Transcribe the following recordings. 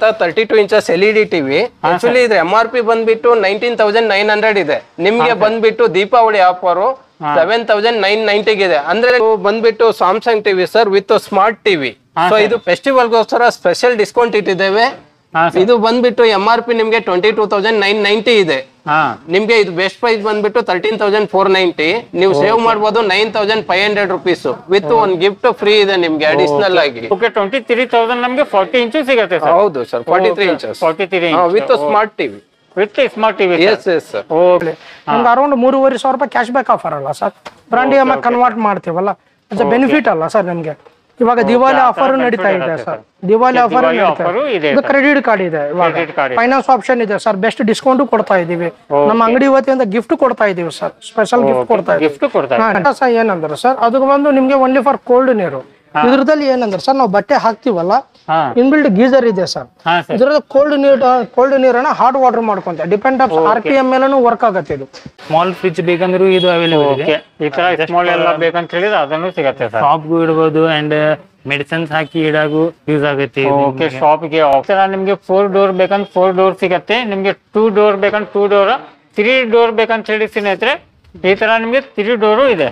Thirty two inches L E D TV actually ಇದು M R P ಬಂದ್ಬಿಟ್ಟು nineteen thousand nine hundred ಇದೆ ನಿಮ್ಗೆ ಬಂದ್ಬಿಟ್ಟು Deepavali offer seven thousand nine ನೈಂಟಿಗೆ ಇದೆ ಅಂದ್ರೆ ಇದು ಬಂದ್ಬಿಟ್ಟು Samsung TV sir with smart TV so ಇದು ಫೆಸ್ಟಿವಲ್ಗೋಸ್ಕರ ಸ್ಪೆಷಲ್ ಡಿಸ್ಕೌಂಟ್ ಇಟ್ಟಿದ್ದೇವೆ ಹಾ ಇದು ಬಂದ್ಬಿಟ್ಟು ಎಂ ಆರ್ ಪಿ ನಿಮ್ಗೆ twenty two thousand nine ninety ಇದೆ ಹಾ ನಿಮ್ಗೆ ಇದು ಬೆಸ್ಟ್ ಪ್ರೈಸ್ ಬಂದ್ಬಿಟ್ಟು ತರ್ಟೀನ್ ತೌಸಂಡ್ ಫೋರ್ ನೈಂಟಿ ನೀವು ಸೇವ್ ಮಾಡ್ಬೋದು nine thousand five hundred rupees with ಒಂದ್ ಗಿಫ್ಟ್ ಫ್ರೀ ಇದೆ ನಿಮ್ಗೆ ಅಡಿಷನಲ್ ಆಗಿ ಓಕೆ ಟ್ವೆಂಟಿ ತ್ರೀ ತೌಸಂಡ್ ನಮಗೆ ಫಾರ್ಟಿ ಇಂಚು ಸಿಗುತ್ತೆ ಸರ್ ಹೌದು sir forty three inches forty three with smart TV with smart TV yes yes sir okay ನಮ್ಗೆ around ಮೂರುವರೆ ಸಾವಿರ ರೂಪಾಯಿ ಕ್ಯಾಶ್ ಬ್ಯಾಕ್ ಆಫರ್ ಅಲ್ಲ ಸರ್ ಬ್ರಾಂಡ್ ಇ ಕನ್ವರ್ಟ್ ಮಾಡ್ತೀವಲ್ಲ ಇಟ್ಸ್ ಬೆನಿಫಿಟ್ ಅಲ್ಲ ಸರ್ ನಮ್ಗೆ ಇವಾಗ ದಿವಾಲಿ ಆಫರ್ ನಡೀತಾ ಇದೆ sir Diwali offer Diwali offer ಇದೆ ಇದು ಕ್ರೆಡಿಟ್ ಕಾರ್ಡ್ ಇದೆ ಇವಾಗ Credit card ಇದೆ. ಫೈನಾನ್ಸ್ ಆಪ್ಷನ್ ಇದೆ ಸರ್ ಬೆಸ್ಟ್ ಡಿಸ್ಕೌಂಟ್ ಕೊಡ್ತಾ ಇದೀವಿ ನಮ್ಮ ಅಂಗಡಿ ವತಿಯಿಂದ ಗಿಫ್ಟ್ ಕೊಡ್ತಾ ಇದೀವಿ ಸರ್ ಸ್ಪೆಷಲ್ ಗಿಫ್ಟ್ ಕೊಡ್ತಾ ಇದೀವಿ ಗಿಫ್ಟ್ ಕೊಡ್ತಾರೆ ಹಾ, ಸರ್ ಏನಂದ್ರೆ ಸರ್ ಅದು ಬಂದು ನಿಮ್ಗೆ ಓನ್ಲಿ ಫಾರ್ ಕೋಲ್ಡ್ ನೀರು ಇದ್ರದಲ್ಲಿ ಏನಂದ್ರೆ ಸರ್ ನಾವು ಬಟ್ಟೆ ಹಾಕ್ತಿವಲ್ಲ ಹಾ ಇನ್ಬಿಲ್ಟ್ ಗೀಸರ್ ಇದೆ ಸರ್ ಹಾ ಸರ್ ಇದ್ರದ್ದು ಕೋಲ್ಡ್ ನೀರು ಕೋಲ್ಡ್ ನೀರನ್ನ ಹಾಟ್ ವಾಟರ್ ಮಾಡ್ಕೊಂತ depend of R P M ಮೇಲೂ ವರ್ಕ್ ಆಗತ್ತೆ ಇದು ಸ್ಮಾಲ್ ಫ್ರಿಜ್ ಬೇಕಂದ್ರೂ ಇದು ಅವೈಲೇಬಲ್ ಇದೆ ಓಕೆ ಈ ತರ ಸ್ಮಾಲ್ ಎಲ್ಲ ಬೇಕಂತ ಹೇಳಿದ್ರೆ ಅದನ್ನು ಸಿಗತ್ತೆ ಸರ್ ಶಾಪ್ಗೂ ಇಡ್ಬೋದು ಅಂಡ್ ಮೆಡಿಸಿನ್ಸ್ ಹಾಕಿ ಇಡಾಗೂ ಯೂಸ್ ಆಗುತ್ತೆ ಇದು ಓಕೆ ಶಾಪ್ಗೆ ಆಪ್ಷನ್ ನಿಮ್ಗೆ ಫೋರ್ ಡೋರ್ ಬೇಕಂತ ಫೋರ್ ಡೋರ್ ಸಿಗತ್ತೆ ನಿಮ್ಗೆ ಟೂ ಡೋರ್ ಬೇಕಂತ ಟೂ ಡೋರ್ ತ್ರೀ ಡೋರ್ ಬೇಕಂತ ಹೇಳಿ ಸ್ನೇಹಿತರೆ ಈ ತರ ನಿಮ್ಗೆ ತ್ರೀ ಡೋರು ಇದೆ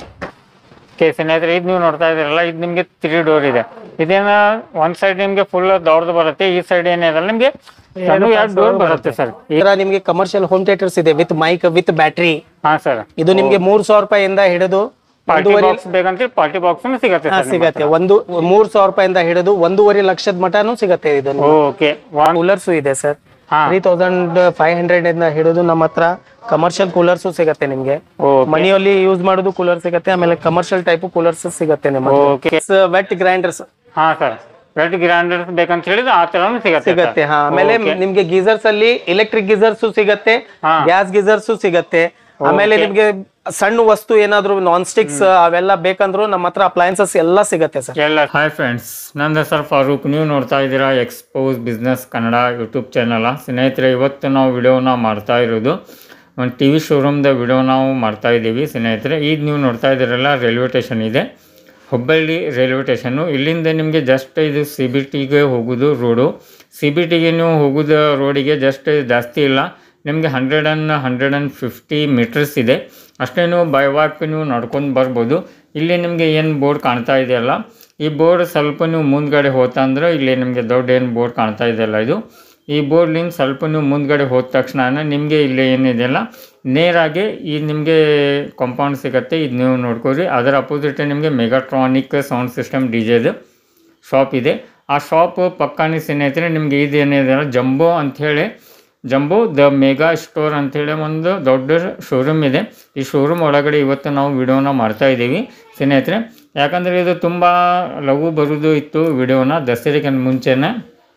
ಓಕೆ ಸ್ನೇಹಿತರೆ ಇದು ನೀವು ನೋಡ್ತಾ ಇದ್ದೀರಲ್ಲ ಇದು ನಿಮ್ಗೆ ತ್ರೀ ಡೋರ್ ಇದೆ ಇದೇನ ಒಂದ್ ಸೈಡ್ ನಿಮ್ಗೆ ಫುಲ್ ದೊಡ್ಡದು ಬರುತ್ತೆ ಈ ಸೈಡ್ ಏನಿದೆ ನಿಮ್ಗೆ ಎರಡು ಡೋರ್ ಬರುತ್ತೆ ಸರ್ ಇದರ ನಿಮ್ಗೆ ಕಮರ್ಷಿಯಲ್ ಹೋಮ್ ಥಿಯೇಟರ್ಸ್ ಇದೆ ವಿತ್ ಮೈಕ್ ವಿತ್ ಬ್ಯಾಟ್ರಿ ಹಾ ಸರ್ ಇದು ನಿಮ್ಗೆ ಮೂರ್ ಸಾವಿರ ರೂಪಾಯಿಂದ ಹಿಡಿದು ಪಾರ್ಟಿ ಬಾಕ್ಸ್ ಬೇಕಂತ ಪಾರ್ಟಿ ಬಾಕ್ಸ್ ಸಿಗತ್ತೆ ಹಾ, ಸರ್ ಸಿಗತ್ತೆ ಒಂದು ಮೂರ್ ಸಾವಿರ ರೂಪಾಯಿಂದ ಹಿಡಿದು ಒಂದೂವರೆ ಲಕ್ಷದ ಮಟನು ಸಿಗತ್ತೆ ಇದು ಓಕೆ ಒನ್ ಕೂಲರ್ಸ್ ಇದೆ ಸರ್ ಹಾ ತ್ರೀ ತೌಸಂಡ್ ಫೈವ್ ಹಂಡ್ರೆಡ್ ಇಂದ ಹಿಡಿದು ನಮ್ಮ ಹತ್ರ ಕಮರ್ಷಿಯಲ್ ಕೂಲರ್ಸ್ ಸಿಗತ್ತೆ ನಿಮ್ಗೆ ಓಕೆ ಮನೆಯಲ್ಲಿ ಯೂಸ್ ಮಾಡೋದು ಕೂಲರ್ ಸಿಗತ್ತೆ ಆಮೇಲೆ ಕಮರ್ಷಿಯಲ್ ಟೈಪ್ ಕೂಲರ್ಸ್ ಸಿಗತ್ತೆ ನಿಮಗೆ ಓಕೆ ವೆಟ್ ಗ್ರೈಂಡರ್ಸ್ ಹಾ ಸರ್ ರೆಡ್ ಗ್ರೈಂಡರ್ಸ್ ಬೇಕಂತ ಹೇಳಿದ್ರೆ ಆ ತರನು ಸಿಗತ್ತೆ ಸಿಗತ್ತೆ ಹಾ ಆಮೇಲೆ ನಿಮ್ಗೆ ಗೀಸರ್ಸ್ ಅಲ್ಲಿ ಎಲೆಕ್ಟ್ರಿಕ್ ಗೀಸರ್ಸ್ ಸಿಗತ್ತೆ ಹಾ. ಗ್ಯಾಸ್ ಗೀಸರ್ಸ್ ಸಿಗತ್ತೆ ಆಮೇಲೆ ನಿಮ್ಗೆ ಸಣ್ಣ ವಸ್ತು ಏನಾದ್ರು ನಾನ್ ಸ್ಟಿಕ್ಸ್ ಅವೆಲ್ಲ ಬೇಕಂದ್ರು ನಮ್ಮ ಹತ್ರ ಅಪ್ಲಯನ್ಸಸ್ ಎಲ್ಲ ಸಿಗತ್ತೆ ಸರ್ ಎಲ್ಲ ಹಾಯ್ ಫ್ರೆಂಡ್ಸ್ ನನ್ನ ಹೆಸರು ಫಾರೂಕ್ ನೀವು ನೋಡ್ತಾ ಇದ್ದೀರಾ ಎಕ್ಸ್ಪೋಸ್ ಬಿಸ್ನೆಸ್ ಕನ್ನಡ ಯೂಟ್ಯೂಬ್ ಚಾನಲ ಸ್ನೇಹಿತರೆ ಇವತ್ತು ನಾವು ವಿಡಿಯೋನ ಮಾಡ್ತಾ ಇರೋದು ಒಂದು ಟಿ ವಿ ಶೋರೂಮ್ದ ವಿಡಿಯೋ ನಾವು ಮಾಡ್ತಾ ಇದ್ದೀವಿ ಸ್ನೇಹಿತರೆ ಈಗ ನೀವು ನೋಡ್ತಾ ಇದ್ದೀರಲ್ಲ ರೈಲ್ವೆ ಸ್ಟೇಷನ್ ಇದೆ ಹುಬ್ಬಳ್ಳಿ ರೈಲ್ವೆ ಸ್ಟೇಷನ್ನು ಇಲ್ಲಿಂದ ನಿಮಗೆ ಜಸ್ಟ್ ಇದು ಸಿ ಬಿ ಟಿಗೆ ಹೋಗೋದು ರೋಡು ಸಿ ಬಿ ಟಿಗೆ ನೀವು ಹೋಗೋದು ರೋಡಿಗೆ ಜಸ್ಟ್ ಜಾಸ್ತಿ ಇಲ್ಲ ನಿಮಗೆ hundred and hundred and fifty metres ಇದೆ ಅಷ್ಟೇ ನೀವು ಬೈ ವಾಕ್ ನೀವು ನಡ್ಕೊಂಡು ಬರ್ಬೋದು ಇಲ್ಲಿ ನಿಮಗೆ ಏನು ಬೋರ್ಡ್ ಕಾಣ್ತಾ ಇದೆಯಲ್ಲ ಈ ಬೋರ್ಡ್ ಸ್ವಲ್ಪ ನೀವು ಮುಂದ್ಗಡೆ ಹೋತಾ ಅಂದ್ರೆ ಇಲ್ಲಿ ನಿಮಗೆ ದೊಡ್ಡ ಏನು ಬೋರ್ಡ್ ಕಾಣ್ತಾ ಇದೆಯಲ್ಲ ಇದು ಈ ಬೋರ್ಡ್ಲಿಂದ ಸ್ವಲ್ಪ ನೀವು ಮುಂದ್ಗಡೆ ಹೋದ ತಕ್ಷಣ ನಿಮಗೆ ಇಲ್ಲಿ ಏನಿದೆಯಲ್ಲ ನೇರಾಗಿ ಈ ನಿಮಗೆ ಕಾಂಪೌಂಡ್ ಸಿಗುತ್ತೆ ಇದು ನೀವು ನೋಡ್ಕೊರಿ ಅದರ ಅಪೋಸಿಟ್ ನಿಮಗೆ ಮೆಗಾಟ್ರಾನಿಕ್ ಸೌಂಡ್ ಸಿಸ್ಟಮ್ ಡಿ ಜೆದು ಶಾಪ್ ಇದೆ ಆ ಶಾಪ್ ಪಕ್ಕನೇ ಸ್ನೇಹಿತರೆ ನಿಮಗೆ ಇದು ಏನಿದೆ ಜಂಬೋ ಅಂಥೇಳಿ ಜಂಬೋ ದ ಮೆಗಾ ಸ್ಟೋರ್ ಅಂಥೇಳಿ ಒಂದು ದೊಡ್ಡ ಶೋರೂಮ್ ಇದೆ ಈ ಶೋರೂಮ್ ಒಳಗಡೆ ಇವತ್ತು ನಾವು ವಿಡಿಯೋನ ಮಾಡ್ತಾ ಇದ್ದೀವಿ ಸ್ನೇಹಿತರೆ ಯಾಕಂದರೆ ಇದು ತುಂಬ ಲಘು ಬರೋದು ಇತ್ತು ವಿಡಿಯೋನ ದಸರೆಗೆ ಮುಂಚೆನೇ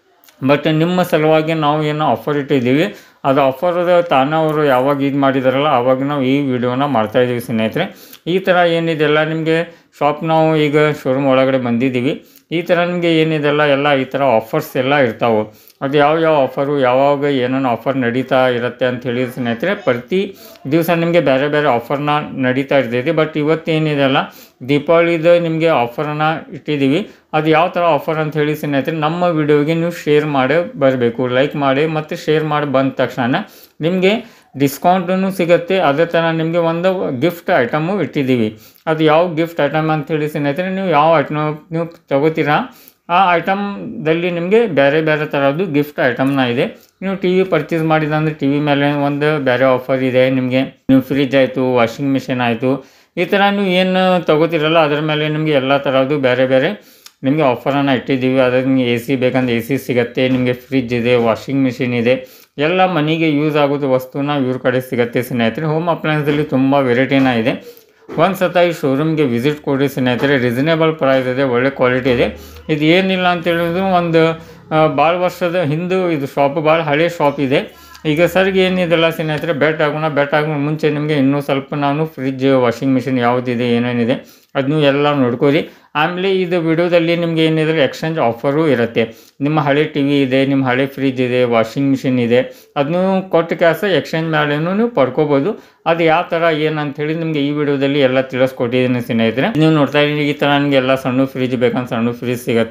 ಬಟ್ ನಿಮ್ಮ ಸಲುವಾಗಿ ನಾವು ಏನೋ ಆಫರ್ ಇಟ್ಟಿದ್ದೀವಿ ಅದು ಆಫರ್ ತಾನೇ ಅವರು ಯಾವಾಗ ಇದು ಮಾಡಿದಾರಲ್ಲ ಆವಾಗ ನಾವು ಈ ವಿಡಿಯೋನ ಮಾಡ್ತಾ ಇದ್ದೀವಿ ಸ್ನೇಹಿತರೆ ಈ ಥರ ಏನಿದೆಲ್ಲ ನಿಮಗೆ ಶಾಪ್ ನಾವು ಈಗ ಶೋರೂಮ್ ಒಳಗಡೆ ಬಂದಿದ್ದೀವಿ ಈ ಥರ ನಿಮಗೆ ಏನಿದೆಲ್ಲ ಎಲ್ಲ ಈ ಥರ ಆಫರ್ಸ್ ಎಲ್ಲ ಇರ್ತಾವೆ ಅದು ಯಾವ ಯಾವ ಆಫರು ಯಾವಾಗ ಏನೇನು ಆಫರ್ ನಡೀತಾ ಇರುತ್ತೆ ಅಂತ ಹೇಳಿ ಸ್ನೇಹಿತರೆ ಪ್ರತಿ ದಿವಸ ನಿಮಗೆ ಬೇರೆ ಬೇರೆ ಆಫರ್ನ ನಡೀತಾ ಇರ್ತೈತಿ ಬಟ್ ಇವತ್ತು ಏನಿದೆಲ್ಲ ದೀಪಾವಳಿದು ನಿಮಗೆ ಆಫರನ್ನು ಇಟ್ಟಿದ್ದೀವಿ ಅದು ಯಾವ ಥರ ಆಫರ್ ಅಂತ ಹೇಳಿ ಸ್ನೇಹಿತರೆ ನಮ್ಮ ವಿಡಿಯೋಗೆ ನೀವು ಶೇರ್ ಮಾಡಿ ಬರಬೇಕು ಲೈಕ್ ಮಾಡಿ ಮತ್ತು ಶೇರ್ ಮಾಡಿ ಬಂದ ತಕ್ಷಣ ನಿಮಗೆ ಡಿಸ್ಕೌಂಟೂ ಸಿಗುತ್ತೆ ಅದೇ ಥರ ನಿಮಗೆ ಒಂದು ಗಿಫ್ಟ್ ಐಟಮು ಇಟ್ಟಿದ್ದೀವಿ ಅದು ಯಾವ ಗಿಫ್ಟ್ ಐಟಮ್ ಅಂತ ಹೇಳಿ ಸ್ನೇಹಿತರೆ ನೀವು ಯಾವ ಐಟಮ್ ನೀವು ತಗೋತೀರಾ ಆ ಐಟಮ್ದಲ್ಲಿ ನಿಮಗೆ ಬೇರೆ ಬೇರೆ ಥರದ್ದು ಗಿಫ್ಟ್ ಐಟಮ್ನ ಇದೆ ನೀವು ಟಿ ವಿ ಪರ್ಚೇಸ್ ಮಾಡಿದಂದ್ರೆ ಟಿ ವಿ ಮೇಲೆ ಒಂದು ಬೇರೆ ಆಫರ್ ಇದೆ ನಿಮಗೆ ನೀವು ಫ್ರಿಜ್ ಆಯಿತು ವಾಷಿಂಗ್ ಮಿಷಿನ್ ಆಯಿತು ಈ ಥರ ನೀವು ಏನು ತಗೋತೀರಲ್ಲ ಅದರ ಮೇಲೆ ನಿಮಗೆ ಎಲ್ಲ ಥರದ್ದು ಬೇರೆ ಬೇರೆ ನಿಮಗೆ ಆಫರನ್ನು ಇಟ್ಟಿದ್ದೀವಿ ಅದಕ್ಕೆ ನಿಮಗೆ ಎ ಸಿ ಬೇಕಂದ್ರೆ ಎ ಸಿ ಸಿಗುತ್ತೆ ನಿಮಗೆ ಫ್ರಿಜ್ ಇದೆ ವಾಷಿಂಗ್ ಮಿಷಿನ್ ಇದೆ ಎಲ್ಲ ಮನೆಗೆ ಯೂಸ್ ಆಗೋದು ವಸ್ತುನ ಇವ್ರ ಕಡೆ ಸಿಗುತ್ತೆ ಸ್ನೇಹಿತರೆ ಹೋಮ್ ಅಪ್ಲಯನ್ಸಲ್ಲಿ ತುಂಬ ವೆರೈಟಿನ ಇದೆ ಒಂದು ಸತ ಈ ಶೋರೂಮ್ಗೆ ವಿಸಿಟ್ ಕೊಡಿ ಸ್ನೇಹಿತರೆ ರೀಸನೇಬಲ್ ಪ್ರೈಸ್ ಇದೆ ಒಳ್ಳೆ ಕ್ವಾಲಿಟಿ ಇದೆ ಇದು ಏನಿಲ್ಲ ಅಂತ ಹೇಳಿದ್ರು ಒಂದು ಭಾಳ ವರ್ಷದ ಹಿಂದೆ ಇದು ಶಾಪ್ ಭಾಳ ಹಳೆ ಶಾಪ್ ಇದೆ ಈಗ ಸರ್ಗೆ ಏನಿದೆಲ್ಲ ಸ್ನೇಹಿತರೆ ಬೆಟ್ ಆಗೋಣ ಬೆಟ್ ಆಗೋ ಮುಂಚೆ ನಿಮಗೆ ಇನ್ನೂ ಸ್ವಲ್ಪ ನಾನು ಫ್ರಿಜ್ ವಾಷಿಂಗ್ ಮಿಷಿನ್ ಯಾವುದಿದೆ ಏನೇನಿದೆ ಅದನ್ನು ಎಲ್ಲ ನೋಡ್ಕೊರಿ ಆಮೇಲೆ ಇದು ವಿಡಿಯೋದಲ್ಲಿ ನಿಮಗೆ ಏನಿದ್ರೆ ಎಕ್ಸ್ಚೇಂಜ್ ಆಫರು ಇರುತ್ತೆ ನಿಮ್ಮ ಹಳೆ ಟಿ ವಿ ಇದೆ ನಿಮ್ಮ ಹಳೆ ಫ್ರಿಜ್ ಇದೆ ವಾಷಿಂಗ್ ಮಿಷಿನ್ ಇದೆ ಅದನ್ನು ಕೊಟ್ಟು ಕ್ಯಾಸ ಎಕ್ಸ್ಚೇಂಜ್ ಮೇಲೇನು ನೀವು ಪಡ್ಕೋಬೋದು ಅದು ಯಾವ ಥರ ಏನಂತ ಹೇಳಿ ನಿಮಗೆ ಈ ವಿಡಿಯೋದಲ್ಲಿ ಎಲ್ಲ ತಿಳಿಸ್ಕೊಟ್ಟಿದ್ದೀನಿ ಸ್ನೇಹಿತರೆ ನೀವು ನೋಡ್ತಾ ಇದ್ದೀನಿ ಈ ಥರ ನಿಮಗೆ ಎಲ್ಲ ಸಣ್ಣ ಫ್ರಿಜ್ ಬೇಕಂತ ಸಣ್ಣ ಫ್ರಿಜ್ ಸಿಗುತ್ತೆ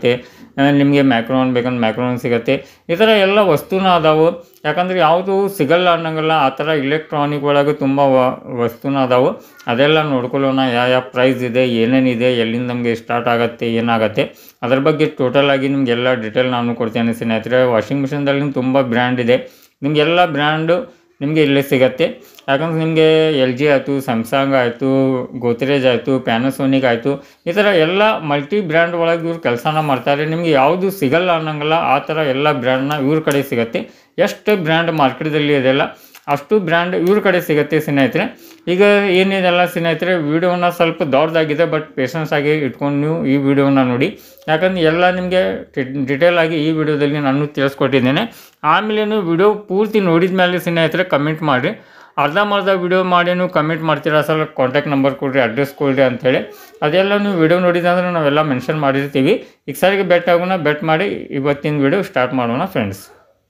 ನಿಮಗೆ ಮ್ಯಾಕ್ರೋನ್ ಬೇಕಂದ್ರೆ ಮ್ಯಾಕ್ರೋನ್ ಸಿಗುತ್ತೆ ಈ ಥರ ಎಲ್ಲ ವಸ್ತುನ ಅದಾವು ಯಾಕಂದ್ರೆ ಯಾವುದು ಸಿಗಲ್ಲ ಅನ್ನಂಗಿಲ್ಲ ಆ ಥರ ಇಲೆಕ್ಟ್ರಾನಿಕ್ ಒಳಗೆ ತುಂಬ ವಸ್ತುನ ಅದಾವು ಅದೆಲ್ಲ ನೋಡ್ಕೊಳ್ಳೋಣ ಯಾವ ಯಾವ ಪ್ರೈಸ್ ಇದೆ ಏನೇನಿದೆ ಎಲ್ಲಿಂದ ನಮಗೆ ಸ್ಟಾರ್ಟ್ ಆಗುತ್ತೆ ಏನಾಗುತ್ತೆ ಅದ್ರ ಬಗ್ಗೆ ಟೋಟಲ್ ಆಗಿ ನಿಮಗೆಲ್ಲ ಡಿಟೇಲ್ ನಾನು ಕೊಡ್ತೇನೆ ಸ್ನೇಹಿತರೆ ವಾಷಿಂಗ್ ಮಿಷಿನ್ದಲ್ಲಿ ತುಂಬ ಬ್ರ್ಯಾಂಡ್ ಇದೆ ನಿಮಗೆಲ್ಲ ಬ್ರ್ಯಾಂಡು ನಿಮಗೆ ಇಲ್ಲೇ ಸಿಗತ್ತೆ ಯಾಕಂದ್ರೆ ನಿಮಗೆ ಎಲ್ ಜಿ ಆಯಿತು ಸ್ಯಾಮ್ಸಂಗ್ ಆಯಿತು ಗೋದ್ರೇಜ್ ಆಯಿತು ಪ್ಯಾನಸೋನಿಕ್ ಆಯಿತು ಈ ಥರ ಎಲ್ಲ ಮಲ್ಟಿ ಬ್ರ್ಯಾಂಡ್ ಒಳಗೆ ಇವ್ರು ಕೆಲಸನ ಮಾಡ್ತಾರೆ ನಿಮಗೆ ಯಾವುದು ಸಿಗಲ್ಲ ಅನ್ನಂಗಿಲ್ಲ ಆ ಥರ ಎಲ್ಲ ಬ್ರ್ಯಾಂಡ್ನ ಇವ್ರ ಕಡೆ ಸಿಗತ್ತೆ ಎಷ್ಟು ಬ್ರ್ಯಾಂಡ್ ಮಾರ್ಕೆಟ್ದಲ್ಲಿ ಇದೆಲ್ಲ ಅಷ್ಟು ಬ್ರ್ಯಾಂಡ್ ಇವ್ರ ಕಡೆ ಸಿಗುತ್ತೆ ಸ್ನೇಹಿತರೆ ಈಗ ಏನಿದೆಲ್ಲ ಸ್ನೇಹಿತರೆ ವಿಡಿಯೋನ ಸ್ವಲ್ಪ ದೊಡ್ಡದಾಗಿದೆ ಬಟ್ ಪೇಷನ್ಸ್ ಆಗಿ ಇಟ್ಕೊಂಡು ನೀವು ಈ ವಿಡಿಯೋನ ನೋಡಿ ಯಾಕಂದ್ರೆ ಎಲ್ಲ ನಿಮಗೆ ಡಿಟೇಲ್ ಆಗಿ ಈ ವಿಡಿಯೋದಲ್ಲಿ ನಾನು ತಿಳಿಸ್ಕೊಟ್ಟಿದ್ದೇನೆ ಆಮೇಲೆ ನೀವು ವಿಡಿಯೋ ಪೂರ್ತಿ ನೋಡಿದ ಮೇಲೆ ಸ್ನೇಹಿತರೆ ಕಮೆಂಟ್ ಮಾಡಿ ಅರ್ಧಂಬರ್ಧ ವಿಡಿಯೋ ಮಾಡಿ ನೀವು ಕಮೆಂಟ್ ಮಾಡ್ತೀರಾ ಸರ್ ಕಾಂಟ್ಯಾಕ್ಟ್ ನಂಬರ್ ಕೊಡ್ರಿ ಅಡ್ರೆಸ್ ಕೊಡ್ರಿ ಅಂಥೇಳಿ ಅದೆಲ್ಲ ನೀವು ವಿಡಿಯೋ ನೋಡಿದಂದ್ರೆ ನಾವೆಲ್ಲ ಮೆನ್ಷನ್ ಮಾಡಿರ್ತೀವಿ ಈಗ ಸರಿಗೆ ಬೆಟ್ ಆಗೋಣ ಬೆಟ್ ಮಾಡಿ ಇವತ್ತಿನ ವಿಡಿಯೋ ಸ್ಟಾರ್ಟ್ ಮಾಡೋಣ ಫ್ರೆಂಡ್ಸ್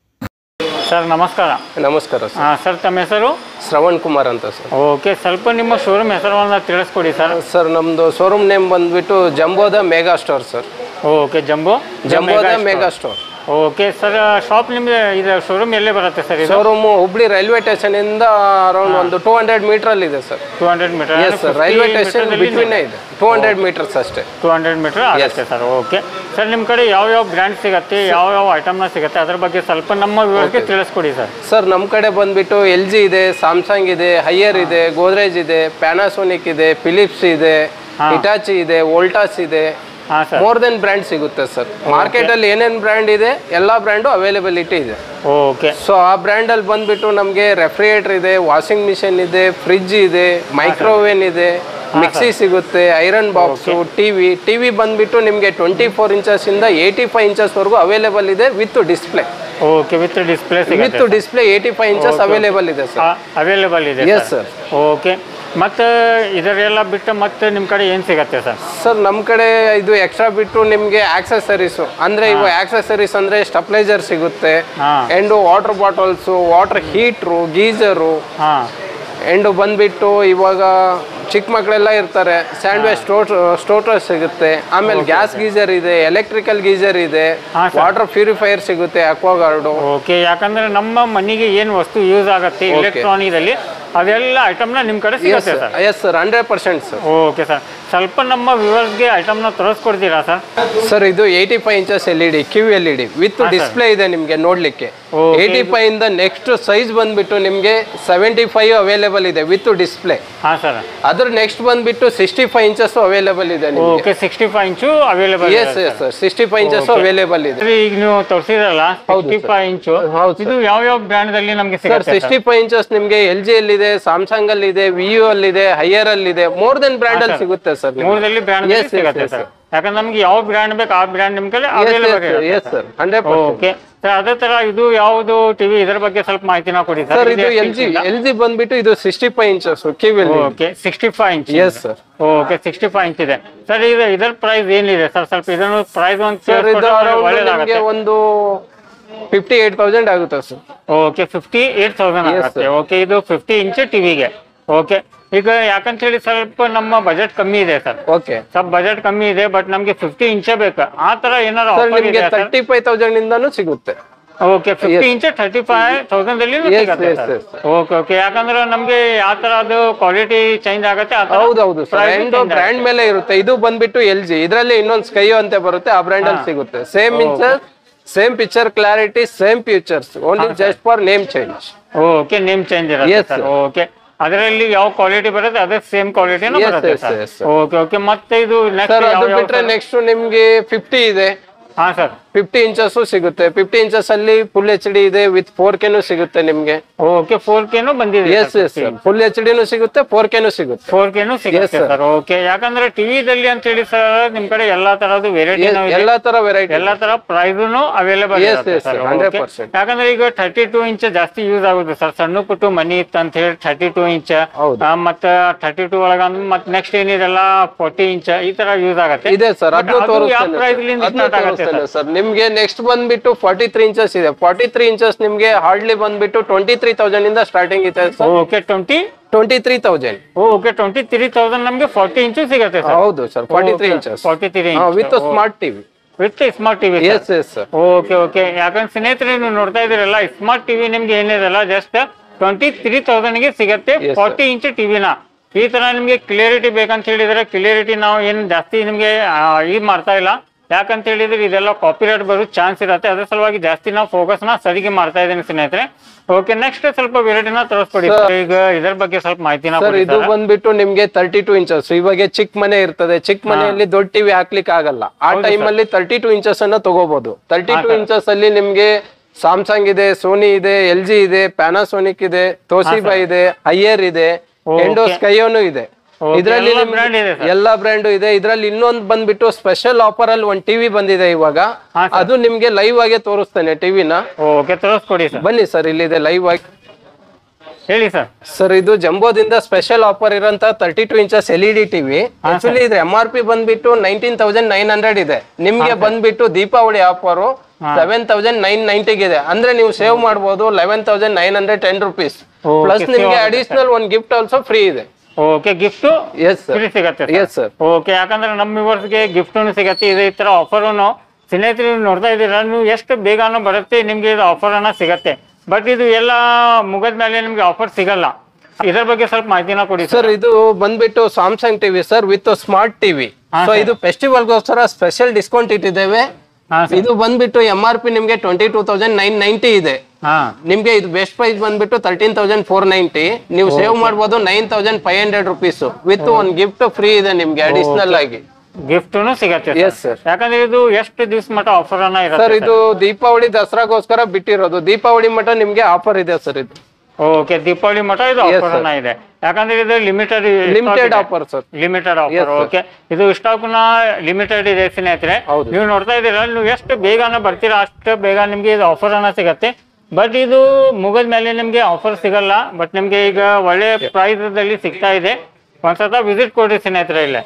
ಸರ್ ನಮಸ್ಕಾರ ನಮಸ್ಕಾರ ಸರ್ ಹಾಂ ಸರ್ ತಮ್ಮ ಹೆಸರು ಶ್ರವಣ್ ಕುಮಾರ್ ಅಂತ ಸರ್ ಓಕೆ ಸ್ವಲ್ಪ ನಿಮ್ಮ ಶೋರೂಮ್ ಹೆಸರನ್ನ ತಿಳಿಸ್ಕೊಡಿ ಸರ್ ಸರ್ ನಮ್ದು ಶೋರೂಮ್ ನೇಮ್ ಬಂದ್ಬಿಟ್ಟು ಜಂಬೋದ mega store sir okay jumbo ಜಂಬೋದ mega store okay sir shop ನಿಮ್ದು ಇದು ಶೋರೂಮ್ ಎಲ್ಲೇ ಬರುತ್ತೆ ಸರ್ ಇದು ಶೋರೂಮ್ ಹುಬ್ಳಿ ರೈಲ್ವೆ ಸ್ಟೇಷನ್ ಇಂದ ಅರೌಂಡ್ ಒಂದು ಟೂ ಹಂಡ್ರೆಡ್ ಮೀಟರ್ ಅಲ್ಲಿ ಇದೆ sir two hundred metre yes sir railway station between ಇದೆ ಟೂ ಹಂಡ್ರೆಡ್ ಮೀಟರ್ಸ್ ಅಷ್ಟೇ ಟೂ ಹಂಡ್ರೆಡ್ ಮೀಟರ್ ಆಗುತ್ತೆ ಸರ್ ಓಕೆ ಸರ್ ನಿಮ್ಮ ಕಡೆ ಯಾವ ಯಾವ ಬ್ರ್ಯಾಂಡ್ ಸಿಗುತ್ತೆ ಯಾವ ಯಾವ ಐಟಮ್ನ ಸಿಗುತ್ತೆ ಅದ್ರ ಬಗ್ಗೆ ಸ್ವಲ್ಪ ನಮ್ಮ ವಿವರಕ್ಕೆ ತಿಳಿಸ್ಕೊಡಿ ಸರ್ ಸರ್ ನಮ್ಮ ಕಡೆ ಬಂದ್ಬಿಟ್ಟು ಎಲ್ ಜಿ ಇದೆ ಸ್ಯಾಮ್ಸಂಗ್ ಇದೆ ಹೈಯರ್ ಇದೆ ಗೋದ್ರೇಜ್ ಇದೆ ಪ್ಯಾನಾಸೋನಿಕ್ ಇದೆ ಫಿಲಿಪ್ಸ್ ಇದೆ ಹಿಟಾಚಿ ಇದೆ ವೋಲ್ಟಾಸ್ ಇದೆ ಹಾಂ ಸರ್ ಮೋರ್ ದೆನ್ ಬ್ರ್ಯಾಂಡ್ ಸಿಗುತ್ತೆ ಸರ್ ಮಾರ್ಕೆಟ್ ಅಲ್ಲಿ ಏನೇನ್ ಬ್ರ್ಯಾಂಡ್ ಇದೆ ಎಲ್ಲಾ ಬ್ರ್ಯಾಂಡು ಅವೈಲೇಬಿಲಿಟಿ ಇದೆ ಓಕೆ ಸೊ ಆ ಬ್ರ್ಯಾಂಡ್ ಅಲ್ಲಿ ಬಂದ್ಬಿಟ್ಟು ನಮಗೆ ರೆಫ್ರಿಜರೇಟರ್ ಇದೆ ವಾಷಿಂಗ್ ಮಿಷಿನ್ ಇದೆ ಫ್ರಿಡ್ಜ್ ಇದೆ ಮೈಕ್ರೋವೇನ್ ಇದೆ ಮಿಕ್ಸಿ ಸಿಗುತ್ತೆ ಐರನ್ ಬಾಕ್ಸ್ ಟಿವಿ ಟಿವಿ ಬಂದ್ಬಿಟ್ಟು ನಿಮಗೆ ಟ್ವೆಂಟಿ ಫೋರ್ ಇಂಚಸ್ ಇಂದ ಏಯ್ಟಿ ಫೈವ್ ಇಂಚಸ್ ವರೆಗೂ ಅವೈಲೇಬಲ್ ಇದೆ with display okay with display with ಸಿಗುತ್ತೆ display eighty five inches available ಇದೆ ಸರ್ ಅವೈಲೇಬಲ್ ಇದೆ ಎಸ್ ಸರ್ ಓಕೆ ಮತ್ತು ಇದರೆಲ್ಲ ಬಿಟ್ಟು ಮತ್ತೆ ನಿಮ್ಮ ಕಡೆ ಏನು ಸಿಗುತ್ತೆ ಸರ್ ಸರ್ ನಮ್ಮ ಕಡೆ ಇದು ಎಕ್ಸ್ಟ್ರಾ ಬಿಟ್ಟು ನಿಮಗೆ ಆಕ್ಸೆಸರೀಸು ಅಂದ್ರೆ ಇವು ಆಕ್ಸೆಸರೀಸ್ ಅಂದ್ರೆ ಸ್ಟೆಪ್ಲೈಸರ್ ಸಿಗುತ್ತೆ ಹಾಂ and water bottles water heater geyser ಹಾಂ ಎಂಡು ಬಂದ್ಬಿಟ್ಟು ಇವಾಗ ಚಿಕ್ಕ ಮಕ್ಕಳೆಲ್ಲ ಇರ್ತಾರೆ ಸ್ಯಾಂಡ್ವಿಚ್ ಸ್ಟೋಟ್ ಸ್ಟೋಟರ್ ಸಿಗುತ್ತೆ ಆಮೇಲೆ ಗ್ಯಾಸ್ ಗೀಸರ್ ಇದೆ ಎಲೆಕ್ಟ್ರಿಕಲ್ ಗೀಸರ್ ಇದೆ ಹಾ, ವಾಟರ್ ಪ್ಯೂರಿಫೈಯರ್ ಸಿಗುತ್ತೆ ಅಕ್ವಾಗಾರ್ಡು ಓಕೆ ಯಾಕಂದ್ರೆ ನಮ್ಮ ಮನೆಗೆ ಏನು ವಸ್ತು ಯೂಸ್ ಆಗುತ್ತೆ ಎಲೆಕ್ಟ್ರಾನಿಕಲ್ಲಿ ಅದೆಲ್ಲ ಐಟಮ್ನ ನಿಮ್ಮ ಕಡೆ ಸಿಗುತ್ತೆ sir yes sir hundred percent sir okay sir ಸ್ವಲ್ಪ ನಮ್ಮ ವ್ಯೂವರ್ಸ್ಗೆ ಐಟಮ್ನ ತೋರಿಸ್ಕೊಡ್ತೀರಾ ಸರ್ ಸರ್ ಇದು eighty five inches L E D Q L E D with display ಇದೆ ನಿಮಗೆ ನೋಡ್ಲಿಕ್ಕೆ Okay. ಏಯ್ಟಿ ಫೈವ್ ಇಂದ ನೆಕ್ಸ್ಟ್ ಸೈಜ್ ಬಂದ್ಬಿಟ್ಟು ನಿಮಗೆ ಸೆವೆಂಟಿ ಫೈವ್ ಅವೈಲೇಬಲ್ ಇದೆ ವಿತ್ ಡಿಸ್ಪ್ಲೇ ಹಾಂ ಸರ್ ಅದ್ರ ನೆಕ್ಸ್ಟ್ ಬಂದ್ಬಿಟ್ಟು ಸಿಕ್ಸ್ಟಿ ಫೈವ್ ಇಂಚಸ್ ಅವೈಲೇಬಲ್ ಇದೆ ನಿಮಗೆ okay sixty five inch available yes yes sir sixty five inches available ಇದೆ ಈಗ ನೀವು ತೋರಿಸಿದ್ರಲ್ಲ ಸಿಕ್ಸ್ಟಿ ಫೈವ್ ಇಂಚು ಹೌದು ಇದು ಯಾವ ಯಾವ ಬ್ರ್ಯಾಂಡ್ದಲ್ಲಿ ನಮಗೆ ಸರ್ ಸಿಗುತ್ತೆ ಸಿಕ್ಸ್ಟಿ ಫೈವ್ ಇಂಚಸ್ ನಿಮಗೆ ಎಲ್ ಜಿ ಅಲ್ಲಿ ಇದೆ ಸ್ಯಾಮ್ಸಂಗ್ ಅಲ್ಲಿ ಇದೆ ವಿಯು ಅಲ್ಲಿ ಇದೆ ಹೈಯರ್ ಅಲ್ಲಿ ಇದೆ ಮೋರ್ ದೆನ್ ಬ್ರ್ಯಾಂಡ್ ಅಲ್ಲಿ ಸಿಗುತ್ತೆ ಸರ್ ಮೂರದಲ್ಲಿ ಬ್ರ್ಯಾಂಡ್ Yes, yes, ಸಿಗುತ್ತೆ yes, ಸರ್ ಯಾಕಂದ್ರೆ ನಮ್ಗೆ ಯಾವ ಬ್ರ್ಯಾಂಡ್ ಬೇಕು ಆ ಬ್ರ್ಯಾಂಡ್ ನಿಮ್ ಕಡೆ available yes sir hundred percent okay sir ಅದೇ ತರ ಇದು ಯಾವುದು ಟಿವಿ ಇದರ ಬಗ್ಗೆ ಸ್ವಲ್ಪ ಮಾಹಿತಿನ ಕೊಡಿ ಸರ್ ಸರ್ ಇದು ಎಲ್ ಜಿ ಎಲ್ ಜಿ ಬಂದ್ಬಿಟ್ಟು ಇದು ಸಿಕ್ಸ್ಟಿ ಫೈವ್ ಇಂಚಸ್ ಕಿವಿಲ್ okay sixty five inch yes sir okay sixty five inch ಇದೆ ಸರ್ ಇದು ಇದರ ಪ್ರೈಸ್ ಏನಿದೆ ಸರ್ ಸ್ವಲ್ಪ ಇದನ್ನು ಪ್ರೈಸ್ ಒಂದು ಸರ್ ಇದು around ಒಳ್ಳೇದಾಗುತ್ತೆ ನಿಮ್ಗೆ ಒಂದು ಫಿಫ್ಟಿ ಏಟ್ ತೌಸಂಡ್ ಆಗುತ್ತೆ sir okay fifty eight thousand ಆಗುತ್ತೆ ಓಕೆ ಇದು ಫಿಫ್ಟಿ ಇಂಚ್ ಟಿವಿಗೆ ಓಕೆ ಈಗ ಯಾಕಂತ ಹೇಳಿ ಸ್ವಲ್ಪ ನಮ್ಮ ಬಜೆಟ್ ಕಮ್ಮಿ ಇದೆ ಸರ್ ಓಕೆ ಸ್ವಲ್ಪ ಬಜೆಟ್ ಕಮ್ಮಿ ಇದೆ ಬಟ್ ನಮ್ಗೆ ಫಿಫ್ಟಿ ಇಂಚೇ ಬೇಕು ಆ ತರ ಏನಾರು ಸರ್ ಆಫರ್ ನಿಮ್ಗೆ ಇದೆ ಸರ್ ತರ್ಟಿ ಫೈವ್ ತೌಸಂಡ್ ಇಂದಾನು ಸಿಗುತ್ತೆ okay fifty inch thirty five thousand ಅಲ್ಲಿ Yes, ಸಿಗುತ್ತೆ yes, sir yes, okay okay ಯಾಕಂದ್ರೆ ನಮ್ಗೆ ಯಾವ ತರ ಅದು ಕ್ವಾಲಿಟಿ ಚೇಂಜ್ ಆಗುತ್ತೆ ಆ ತರ ಹೌದೌದು sir price and change brand ಮೇಲೆ ಇರುತ್ತೆ ಇದು ಬಂದ್ಬಿಟ್ಟು ಎಲ್ ಜಿ ಇದರಲ್ಲಿ ಇನ್ನೊಂದು ಸ್ಕೈಯೋ ಅಂತ ಬರುತ್ತೆ ಆ ಬ್ರ್ಯಾಂಡ್ ಅಲ್ಲಿ ಸಿಗುತ್ತೆ same inches same picture clarity same features only just for name change okay name change ಇರುತ್ತೆ Yes, ಸರ್ sir. ಓಕೆ ಅದರಲ್ಲಿ ಯಾವ ಕ್ವಾಲಿಟಿ ಬರುತ್ತೆ ಅದೇ ಸೇಮ್ ಕ್ವಾಲಿಟಿನ Yes, ಬರುತ್ತೆ yes, sir yes, sir. Okay okay ಮತ್ತೆ ಇದು ನೆಕ್ಸ್ಟ್ ಸರ್ ಯಾವ ಅದು ಬಿಟ್ರೆ ನೆಕ್ಸ್ಟ್ ನಿಮ್ಗೆ ಫಿಫ್ಟಿ ಇದೆ ಹಾ ಸರ್ ಫಿಫ್ಟಿ ಇಂಚಸ್ ಸಿಗುತ್ತೆ ಫಿಫ್ಟಿ ಇಂಚಸ್ ಅಲ್ಲಿ ಫುಲ್ ಎಚ್ ಡಿ ಇದೆ ವಿತ್ ಫೋರ್ ಕೆನು ಸಿಗುತ್ತೆ ನಿಮ್ಗೆ ಓಕೆ ಫೋರ್ ಕೆನು ಬಂದಿದೆ ಎಸ್ ಎಸ್ ಫುಲ್ ಎಚ್ ಡಿನು ಸಿಗುತ್ತೆ ಫೋರ್ ಕೆನು ಸಿಗುತ್ತೆ ಫೋರ್ ಕೆನು ಸಿಗುತ್ತೆ sir. ಸರ್ ಓಕೆ ಯಾಕಂದ್ರೆ ಟಿವಿದಲ್ಲಿ ಅಂತ ಹೇಳಿ ಸರ್ ನಿಮ್ ಕಡೆ ಎಲ್ಲಾ ತರದ್ದು ವೆರೈಟಿ ಎಲ್ಲಾ ತರ ವೆರೈಟಿ ಎಲ್ಲಾ ತರ ಪ್ರೈಸ್ನು ಅವೈಲೇಬಲ್ Yes, ಇರುತ್ತೆ yes, ಸರ್ sir, 100%. ಯಾಕಂದ್ರೆ ಈಗ ಥರ್ಟಿ ಟೂ ಇಂಚ್ ಜಾಸ್ತಿ ಯೂಸ್ ಆಗುತ್ತೆ ಸರ್ ಸಣ್ಣ ಪುಟ್ಟು ಮನಿ ಇತ್ತು ಅಂತ ಹೇಳಿ ಥರ್ಟಿ ಟೂ ಇಂಚ್ ಹೌದು. ಮತ್ತ ಥರ್ಟಿ ಟೂ ಒಳಗ ಮತ್ತೆ ನೆಕ್ಸ್ಟ್ ಏನಿದೆಲ್ಲ ಫೋರ್ಟಿ ಇಂಚ್ ಈ ತರ ಯೂಸ್ ಆಗುತ್ತೆ ಇದೆ ಸರ್ But ಅದನ್ನು ಅದು ಯಾವ ಪ್ರೈಸ್ ತೋರಿಸ್ತೇನೆ ಲಿಂದ ಸ್ಟಾರ್ಟ್ ಆಗುತ್ತೆ ತೋರಿಸ್ತೇನೆ ಸರ್ ನಿಮ್ಗೆ ನೆಕ್ಸ್ಟ್ ಬಂದ್ಬಿಟ್ಟು ಫಾರ್ಟಿ ತ್ರೀ ಇಂಚಸ್ ಇದೆ ಫಾರ್ಟಿ ತ್ರೀ ಇಂಚಸ್ ನಿಮ್ಗೆ ಹಾರ್ಡ್ಲಿ ಬಂದ್ಬಿಟ್ಟು ಟ್ವೆಂಟಿ ತ್ರೀ ತೌಸಂಡ್ ಇಂದ ಸ್ಟಾರ್ಟಿಂಗ್ ಇದೆ sir okay twenty twenty three thousand okay twenty three thousand ನಮಗೆ ಫಾರ್ಟಿ ಇಂಚು ಸಿಗುತ್ತೆ ಸರ್ ಹೌದು sir forty three inches forty three with smart TV with smart TV yes yes sir okay okay ಯಾಕಂದ್ರೆ ಸ್ನೇಹಿತರೆ ನೀವು ನೋಡ್ತಾ ಇದ್ದೀರಲ್ಲ smart TV ನಿಮ್ಗೆ ಏನಿದೆಲ್ಲ ಜಸ್ಟ್ ಟ್ವೆಂಟಿ ತ್ರೀ ಗೆ ಸಿಗತ್ತೆ Yes, sir. ಫಾರ್ಟಿ ಇಂಚ್ ಟಿವಿನ ಈ ತರ ನಿಮ್ಗೆ ಕ್ಲಿಯರಿಟಿ ಬೇಕಂತ ಹೇಳಿದ್ರೆ ಕ್ಲಿಯರಿಟಿ ನಾವು ಏನು ಜಾಸ್ತಿ ನಿಮ್ಗೆ ಇದು ಮಾಡ್ತಾ ಇಲ್ಲ ಯಾಕಂತ ಹೇಳಿದ್ರೆ ಇದೆಲ್ಲ ಕಾಪಿರೈಟ್ ಬರೋ ಚಾನ್ಸ್ ಇರುತ್ತೆ ಅದ್ರ ಸಲುವಾಗಿ ಜಾಸ್ತಿ ನಾವು ಫೋಕಸ್ ನ ಸರಿಗೆ ಮಾಡ್ತಾ ಇದ್ದೀನಿ ಸ್ನೇಹಿತರೆ ಓಕೆ ನೆಕ್ಸ್ಟ್ ಸ್ವಲ್ಪ ವೆರೈಟಿನ ತೋರಿಸ್ಕೊಡಿ ಈಗ ಇದ್ರ ಬಗ್ಗೆ ಸ್ವಲ್ಪ ಮಾಹಿತಿನ ಸರ್ ಕೊಡಿ ಇದು ಬಂದ್ಬಿಟ್ಟು ನಿಮ್ಗೆ ತರ್ಟಿ ಟೂ ಇಂಚಸ್ ಇವಾಗ ಚಿಕ್ಕ ಮನೆ ಇರ್ತದೆ ಚಿಕ್ಕ ಮನೆಯಲ್ಲಿ ದೊಡ್ಡ ಟಿವಿ ಹಾಕ್ಲಿಕ್ಕೆ ಆಗಲ್ಲ ಆ ಟೈಮ್ ಅಲ್ಲಿ ತರ್ಟಿ ಟೂ ಇಂಚಸ್ ಅನ್ನ ತಗೋಬಹುದು ತರ್ಟಿ ಟೂ ಇಂಚಸ್ ಅಲ್ಲಿ ನಿಮ್ಗೆ ಸಾಮ್ಸಂಗ್ ಇದೆ ಸೋನಿ ಇದೆ ಎಲ್ ಜಿ ಇದೆ ಪ್ಯಾನಾಸೋನಿಕ್ ಇದೆ ತೋಸಿಬಾ ಇದೆ ಹೈಯರ್ ಇದೆ ಎಂಡೋ ಸ್ಕೈಯೋನು ಇದೆ Okay, ಇದರಲ್ಲಿ ಎಲ್ಲ brand ಇದೆ ಎಲ್ಲಾ ಬ್ರ್ಯಾಂಡ್ ಇದೆ ಇದ್ರಲ್ಲಿ ಇನ್ನೊಂದು ಬಂದ್ಬಿಟ್ಟು ಸ್ಪೆಷಲ್ ಆಫರ್ ಅಲ್ಲಿ ಒಂದ್ ಟಿವಿ ಬಂದಿದೆ ಇವಾಗ ಅದು ನಿಮ್ಗೆ ಲೈವ್ ಆಗಿ ತೋರಿಸ್ತೇನೆ ಟಿವಿನ ಓಕೆ ತೋರಿಸ್ಕೊಡಿ ಸರ್ ಬನ್ನಿ ಸರ್ ಇಲ್ಲಿದೆ ಲೈವ್ ಆಗಿ ಹೇಳಿ ಸರ್ ಸರ್ ಇದು ಜಂಬೋದಿಂದ ಸ್ಪೆಷಲ್ ಆಫರ್ ಇರೋಂತ thirty two inches L E D TV actually ಇದು ಎಂ ಆರ್ ಪಿ ಬಂದ್ಬಿಟ್ಟು ನೈನ್ಟೀನ್ ತೌಸಂಡ್ ನೈನ್ ಹಂಡ್ರೆಡ್ ಇದೆ ನಿಮ್ಗೆ ಬಂದ್ಬಿಟ್ಟು Deepavali offer seven thousand nine ನೈಂಟಿಗೆ ಇದೆ ಅಂದ್ರೆ ನೀವು ಸೇವ್ ಮಾಡಬಹುದು eleven thousand nine hundred ten rupees plus ನಿಮ್ಗೆ ಅಡಿಷನಲ್ ಒಂದ್ ಗಿಫ್ಟ್ ಆಲ್ಸೋ ಫ್ರೀ ಇದೆ okay gift yes free sir ಸಿಗತ್ತೆ ಎಸ್ ಸರ್ ಓಕೆ ಯಾಕಂದ್ರೆ ನಮ್ಮ ವ್ಯೂವರ್ಸ್ಗೆ ಗಿಫ್ಟನ್ನು ಸಿಗತ್ತೆ ಇದೇ ತರ ಆಫರನ್ನು ಸ್ನೇಹಿತರು ನೀವು ನೋಡ್ತಾ ಇದ್ದೀರಾ ನೀವು ಎಷ್ಟು ಬೇಗನೂ ಬರುತ್ತೆ ನಿಮ್ಗೆ ಇದು ಆಫರ್ ಅನ್ನ ಸಿಗತ್ತೆ ಬಟ್ ಇದು ಎಲ್ಲ ಮುಗದ ಮೇಲೆ ನಿಮ್ಗೆ ಆಫರ್ ಸಿಗಲ್ಲ ಇದ್ರ ಬಗ್ಗೆ ಸ್ವಲ್ಪ ಮಾಹಿತಿನ ಕೊಡಿ ಸರ್ ಸರ್ ಇದು ಬಂದ್ಬಿಟ್ಟು Samsung TV sir with smart TV so ಇದು ಫೆಸ್ಟಿವಲ್ಗೋಸ್ಕರ ಸ್ಪೆಷಲ್ ಡಿಸ್ಕೌಂಟ್ ಇಟ್ಟಿದ್ದೇವೆ ಹಾ ಇದು ಬಂದ್ಬಿಟ್ಟು ಎಂ ಆರ್ ಪಿ ನಿಮ್ಗೆ twenty two thousand nine ninety ಇದೆ ಹಾ ನಿಮ್ಗೆ ಇದು ಬೆಸ್ಟ್ ಪ್ರೈಸ್ ಬಂದ್ಬಿಟ್ಟು ತರ್ಟೀನ್ ತೌಸಂಡ್ ಫೋರ್ ನೈಂಟಿ ನೀವು ಸೇವ್ ಮಾಡ್ಬೋದು nine thousand five hundred rupees with ಒಂದ್ ಗಿಫ್ಟ್ ಫ್ರೀ ಇದೆ ನಿಮ್ಗೆ ಅಡಿಷನಲ್ ಆಗಿ ಗಿಫ್ಟನ್ನು ಸಿಗತ್ತೆ Yes, sir. ಯಾಕಂದ್ರೆ ಇದು ಎಷ್ಟು ದಿವಸ ಮಟ್ಟ ಆಫರ್ ಅನ್ನ ಸರ್ ಇರುತ್ತೆ ಇದು ದೀಪಾವಳಿ ದಸರಾಗೋಸ್ಕರ ಬಿಟ್ಟಿರೋದು ದೀಪಾವಳಿ ಮಟ್ಟ ನಿಮ್ಗೆ ಆಫರ್ ಇದೆ ಸರ್ ಇದು ಓಕೆ ದೀಪಾವಳಿ ಮಟ್ಟ ಇದು Yes, ಆಫರ್ sir. ಅನ್ನ ಇದೆ ಯಾಕಂದ್ರೆ ಇದು limited limited offer sir limited Yes, offer sir. Okay ಇದು ಸ್ಟಾಕ್ನ ಲಿಮಿಟೆಡ್ ಇದೆ ಸ್ನೇಹಿತರೆ ಹೌದು. ನೀವು ನೋಡ್ತಾ ಇದ್ದೀರಾ ನೀವು ಎಷ್ಟು ಬೇಗನ ಬರ್ತೀರಾ ಅಷ್ಟು ಬೇಗ ನಿಮ್ಗೆ ಇದು ಆಫರ್ ಅನ್ನ ಸಿಗತ್ತೆ ಬಟ್ ಇದು ಮುಗಿದ ಮೇಲೆ ನಿಮ್ಗೆ ಆಫರ್ ಸಿಗಲ್ಲ ಬಟ್ ನಿಮ್ಗೆ ಈಗ ಒಳ್ಳೆ ಪ್ರೈಸ್ ಅಲ್ಲಿ ಸಿಗ್ತಾ ಇದೆ ಒಂದ್ಸತ ವಿಸಿಟ್ ಕೊಡ್ರಿ ಸ್ನೇಹಿತರೆ ಇಲ್ಲೇ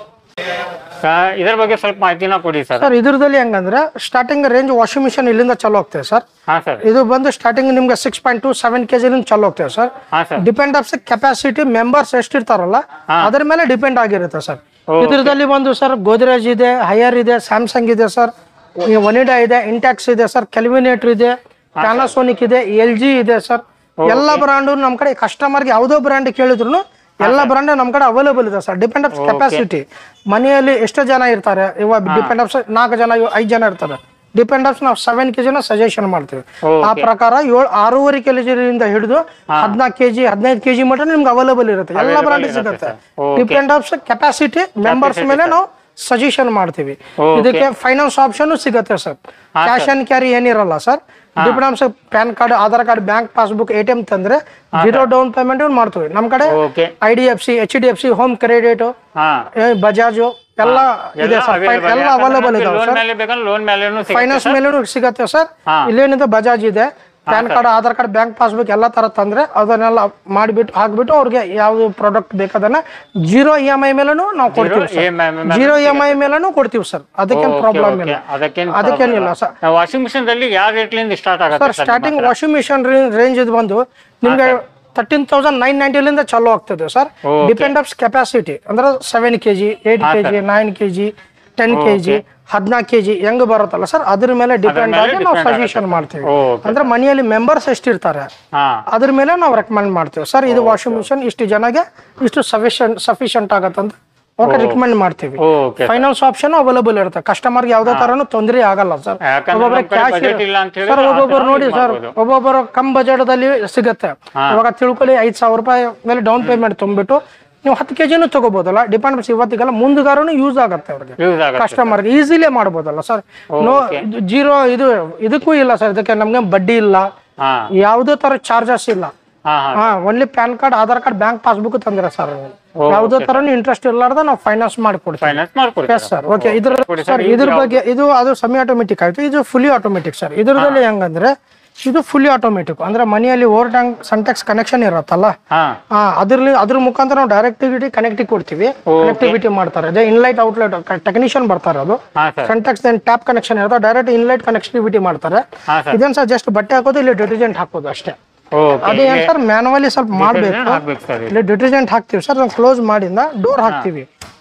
ಆ, ಇದ್ರ ಬಗ್ಗೆ ಸ್ವಲ್ಪ ಮಾಹಿತಿನ ಕೊಡಿ ಸರ್ ಸರ್ ಇದ್ರದಲ್ಲಿ ಹೆಂಗಂದ್ರೆ ಸ್ಟಾರ್ಟಿಂಗ್ ರೇಂಜ್ ವಾಷಿಂಗ್ ಮಿಷನ್ ಇಲ್ಲಿಂದ ಚಾಲೂ ಆಗ್ತದೆ ಸರ್ ಹಾ ಸರ್ ಇದು ಬಂದು ಸ್ಟಾರ್ಟಿಂಗ್ ನಿಮ್ಗೆ six point two seven K ಜಿಲಿಂದ ಚಾಲೂ ಆಗ್ತದೆ ಸರ್ ಹಾ sir depend of capacity members ಎಷ್ಟಿರ್ತಾರಲ್ಲ ಅದ್ರ ಮೇಲೆ ಡಿಪೆಂಡ್ ಆಗಿರುತ್ತೆ ಸರ್ ಇದ್ರದಲ್ಲಿ ಒಂದು ಸರ್ ಗೋದ್ರೇಜ್ ಇದೆ ಹೈಯರ್ ಇದೆ ಸ್ಯಾಮ್ಸಂಗ್ ಇದೆ ಸರ್ ಒನಿಡಾ ಇದೆ ಇಂಟ್ಯಾಕ್ಸ್ ಇದೆ ಸರ್ ಕೆಲ್ವಿನೇಟರ್ ಇದೆ ಪ್ಯಾನಾಸೋನಿಕ್ ಇದೆ ಎಲ್ ಜಿ ಇದೆ ಸರ್ ಎಲ್ಲ ಬ್ರಾಂಡು ನಮ್ಮ ಕಡೆ ಕಸ್ಟಮರ್ಗೆ ಯಾವುದೋ ಬ್ರ್ಯಾಂಡ್ ಕೇಳಿದ್ರು ಎಲ್ಲ ಬ್ರಾಂಡ್ ನಮ್ಮ ಕಡೆ ಅವೈಲೇಬಲ್ ಇದೆ ಸರ್ ಡಿಪೆಂಡ್ ಆಫ್ ಕೆಪಾಸಿಟಿ ಮನೆಯಲ್ಲಿ ಎಷ್ಟು ಜನ ಇರ್ತಾರೆ ಇವಾಗ ಡಿಪೆಂಡ್ ಆಫ್ ನಾಲ್ಕು ಜನ ಐದು ಜನ ಇರ್ತಾರೆ ಡಿಪೆಂಡ್ ಆಫ್ ನಾವು ಸೆವೆನ್ ಕೆಜಿನ ಸಜೆಷನ್ ಮಾಡ್ತೀವಿ ಆ ಪ್ರಕಾರ ಏಳು ಆರೂವರೆ ಕೆಜಿಯಿಂದ ಹಿಡಿದು ಹದಿನಾಲ್ಕು ಕೆಜಿ ಹದಿನೈದು ಕೆಜಿ ಮಟ್ಟ ನಿಮ್ಗೆ ಅವೈಲೇಬಲ್ ಇರುತ್ತೆ ಎಲ್ಲ ಬ್ರಾಂಡ್ ಸಿಗುತ್ತೆ ಡಿಪೆಂಡ್ ಆಫ್ ಕೆಪಾಸಿಟಿ ಮೆಂಬರ್ಸ್ ಮೇಲೆ ನಾವು ಸಜೆಷನ್ ಮಾಡ್ತೀವಿ ಇದಕ್ಕೆ ಫೈನಾನ್ಸ್ ಆಪ್ಷನ್ ಸಿಗುತ್ತೆ ಸರ್ ಕ್ಯಾಶ್ ಅಂಡ್ ಕ್ಯಾರಿ ಏನಿರಲ್ಲ sir depend of PAN card Aadhaar card bank passbook A T M ತಂದ್ರೆ ಜೀರೋ ಡೌನ್ ಪೇಮೆಂಟ್ ಮಾಡ್ತೀವಿ ನಮ್ಮ ಕಡೆ okay I D F C H D F C home credit ಹಾ ಬಜಾಜು ಎಲ್ಲ ಇದೆ sir ಎಲ್ಲ ಅವೈಲೇಬಲ್ ಇದಾವೆ ಲೋನ್ ಸರ್ ಮೇಲೆ ಬೇಕಂದ್ರೆ ಲೋನ್ ಮೇಲೆನೂ ಸಿಗುತ್ತೆ ಫೈನಾನ್ಸ್ ಮೇಲೂ ಸಿಗತ್ತೆ ಸರ್ ಇಲ್ಲೇನಿದೆ ಬಜಾಜ್ ಇದೆ PAN card Aadhaar card bank passbook ಎಲ್ಲ ತರ ತಂದ್ರೆ ಅದನ್ನೆಲ್ಲ ಮಾಡಿಬಿಟ್ಟು ಹಾಕ್ಬಿಟ್ಟು ಅವ್ರಿಗೆ ಯಾವ್ದು ಪ್ರಾಡಕ್ಟ್ ಬೇಕದನ್ನ ಜೀರೋ ಇ ಎಂ ಐ ಮೇಲೂ ನಾವು ಕೊಡ್ತೀವಿ sir EMI zero E M I ಮೇಲೂ ಕೊಡ್ತೀವಿ ಸರ್ ಅದಕ್ಕೇನು ಪ್ರಾಬ್ಲಮ್ ಇಲ್ಲ ಅದಕ್ಕೇನು ಅದಕ್ಕೇನಿಲ್ಲ ಸರ್ ವಾಷಿಂಗ್ ಮಿಷನ್ ದಲ್ಲಿ ಯಾವ ರೇಟ್ಲಿಂದ ಸ್ಟಾರ್ಟ್ ಆಗುತ್ತೆ sir starting washing machine range ಇದು ಬಂದು ನಿಮ್ಗೆ ತರ್ಟೀನ್ ತೌಸಂಡ್ ನೈನ್ ನೈಂಟಿಲಿಂದ ಚಾಲೂ ಆಗ್ತದೆ ಸರ್ ಡಿಪೆಂಡ್ ಆಫ್ ಕೆಪಾಸಿಟಿ ಅಂದ್ರೆ seven K G eight K G nine K G ten K G ಹದಿನಾಲ್ಕು ಕೆ ಜಿ ಹೆಂಗ್ ಬರುತ್ತಲ್ಲ ಸರ್ ಅದ್ರ ಮೇಲೆ ಡಿಪೆಂಡ್ ಆಗಿ ನಾವು ಸಜೆಷನ್ ಮಾಡ್ತೀವಿ ಅಂದ್ರೆ ಮನೆಯಲ್ಲಿ ಮೆಂಬರ್ಸ್ ಎಷ್ಟಿರ್ತಾರೆ ಹಾ ಅದ್ರ ಮೇಲೆ ನಾವು ರೆಕಮೆಂಡ್ ಮಾಡ್ತೀವಿ ಸರ್ ಇದು ವಾಷಿಂಗ್ ಮಿಷನ್ ಇಷ್ಟು ಜನಗೆ ಇಷ್ಟು ಸಫಿಷಿಯಂಟ್ ಸಫಿಷಿಯಂಟ್ ಆಗತ್ತಂತ ಓಕೆ ರಿಕಮೆಂಡ್ ಮಾಡ್ತೀವಿ ಓಕೆ ಫೈನಾನ್ಸ್ ಆಪ್ಷನ್ ಅವೈಲೇಬಲ್ ಇರುತ್ತೆ ಕಸ್ಟಮರ್ಗೆ ಯಾವ್ದೇ ತರನು ತೊಂದರೆ ಆಗಲ್ಲ ಸರ್ ಯಾಕಂದ್ರೆ ಒಬ್ಬೊಬ್ಬರ ನಮ್ ಕಡೆ ಕ್ಯಾಶ್ budget ಇಲ್ಲ ಅಂತ ಹೇಳಿದ್ರೆ ಸರ್ ಆ ಒಬ್ಬೊಬ್ಬರು ತರ ನೋಡಿ use ಸರ್ ಮಾಡ್ಬೋದು. ಒಬ್ಬೊಬ್ಬರು ಕಮ್ ಬಜೆಟ್ ದಲ್ಲಿ ಸಿಗುತ್ತೆ ಇವಾಗ ತಿಳ್ಕೊಳ್ಳಿ ಐದ್ ಸಾವಿರ ರೂಪಾಯಿ ಮೇಲೆ ಡೌನ್ ಪೇಮೆಂಟ್ ತುಂಬಿಟ್ಟು ನೀವು ಹತ್ತು ಕೆಜಿನೂ ತಗೋಬಹುದಲ್ಲ ಡಿಪೆಂಡ್ ಇವತ್ತಿಗೆಲ್ಲ ಮುಂದುಗಾರನು ಯೂಸ್ ಆಗುತ್ತೆ ಅವ್ರಿಗೆ ಯೂಸ್ ಆಗುತ್ತೆ ಕಸ್ಟಮರ್ಗೆ ಈಸಿಲಿ ಮಾಡ್ಬೋದಲ್ಲ ಸರ್ ನೋ ಜೀರೋ ಇದು ಇದಕ್ಕೂ ಇಲ್ಲ ಸರ್ ಇದಕ್ಕೆ ನಮ್ಗೆ ಬಡ್ಡಿ ಇಲ್ಲ ಹಾ ಯಾವುದೇ ತರ ಚಾರ್ಜಸ್ ಇಲ್ಲ ಹಾ ಹಾ ಹಾ only PAN card Aadhaar card bank passbook ತಂದ್ರೆ ಸರ್ ಯಾವುದೇ ತರನು ಇಂಟ್ರೆಸ್ಟ್ ಇರ್ಲಾರ್ದ ನಾವು ಫೈನಾನ್ಸ್ ಮಾಡಿಕೊಡ್ತೀವಿ ಫೈನಾನ್ಸ್ ಮಾಡ್ಕೊಡ್ತೀವಿ ಎಸ್ ಸರ್ ಓಕೆ ಇದ್ರ ಸರ್ ಇದ್ರ ಬಗ್ಗೆ ಇದು ಅದು ಸೆಮಿ ಆಟೋಮೆಟಿಕ್ ಆಯ್ತು ಇದು ಫುಲ್ಲಿ ಆಟೋಮೆಟಿಕ್ ಸರ್ ಇದ್ರದಲ್ಲಿ ಹೆಂಗಂದ್ರೆ ಇದು ಫುಲ್ಲಿ ಆಟೋಮೆಟಿಕ್ ಅಂದ್ರೆ ಮನೆಯಲ್ಲಿ ಓವರ್ ಟ್ಯಾಂಕ್ ಸೆಂಟೆಕ್ಸ್ ಕನೆಕ್ಷನ್ ಇರತ್ತಲ್ಲ ಹಾ ಆ, ಅದ್ರಲ್ಲಿ ಅದ್ರ ಮುಖಾಂತರ ನಾವು ಡೈರೆಕ್ಟಿವಿಟಿ ಕನೆಕ್ಟಿವ್ ಕೊಡ್ತೀವಿ ಕನೆಕ್ಟಿವಿಟಿ ಮಾಡ್ತಾರೆ ಅದೇ ಇನ್ಲೈಟ್ ಔಟ್ಲೆಟ್ ಟೆಕ್ನಿಷಿಯನ್ ಬರ್ತಾರೆ ಅದು ಹಾ sir Sintex then tap connection ಇರುತ್ತೆ ಡೈರೆಕ್ಟ್ ಇನ್ಲೈಟ್ ಕನೆಕ್ಟಿವಿಟಿ ಮಾಡ್ತಾರೆ ಹಾ ಸರ್ ಇದೇನ್ ಸರ್ ಜಸ್ಟ್ ಬಟ್ಟೆ ಹಾಕೋದು ಇಲ್ಲಿ ಡಿಟರ್ಜೆಂಟ್ ಹಾಕೋದು ಅಷ್ಟೇ ಓಕೆ ಅದೇನ್ ಸರ್ ಮ್ಯಾನುವಲಿ ಸ್ವಲ್ಪ ಮಾಡ್ಬೇಕು ಹಾಕ್ಬೇಕು ಸರ್ ಇಲ್ಲಿ ಡಿಟರ್ಜೆಂಟ್ ಹಾಕ್ತಿವಿ ಸರ್ ನಾವು ಕ್ಲೋಸ್ ಮಾಡಿಂದ ಡೋರ್ ಹಾಕ್ತಿವಿ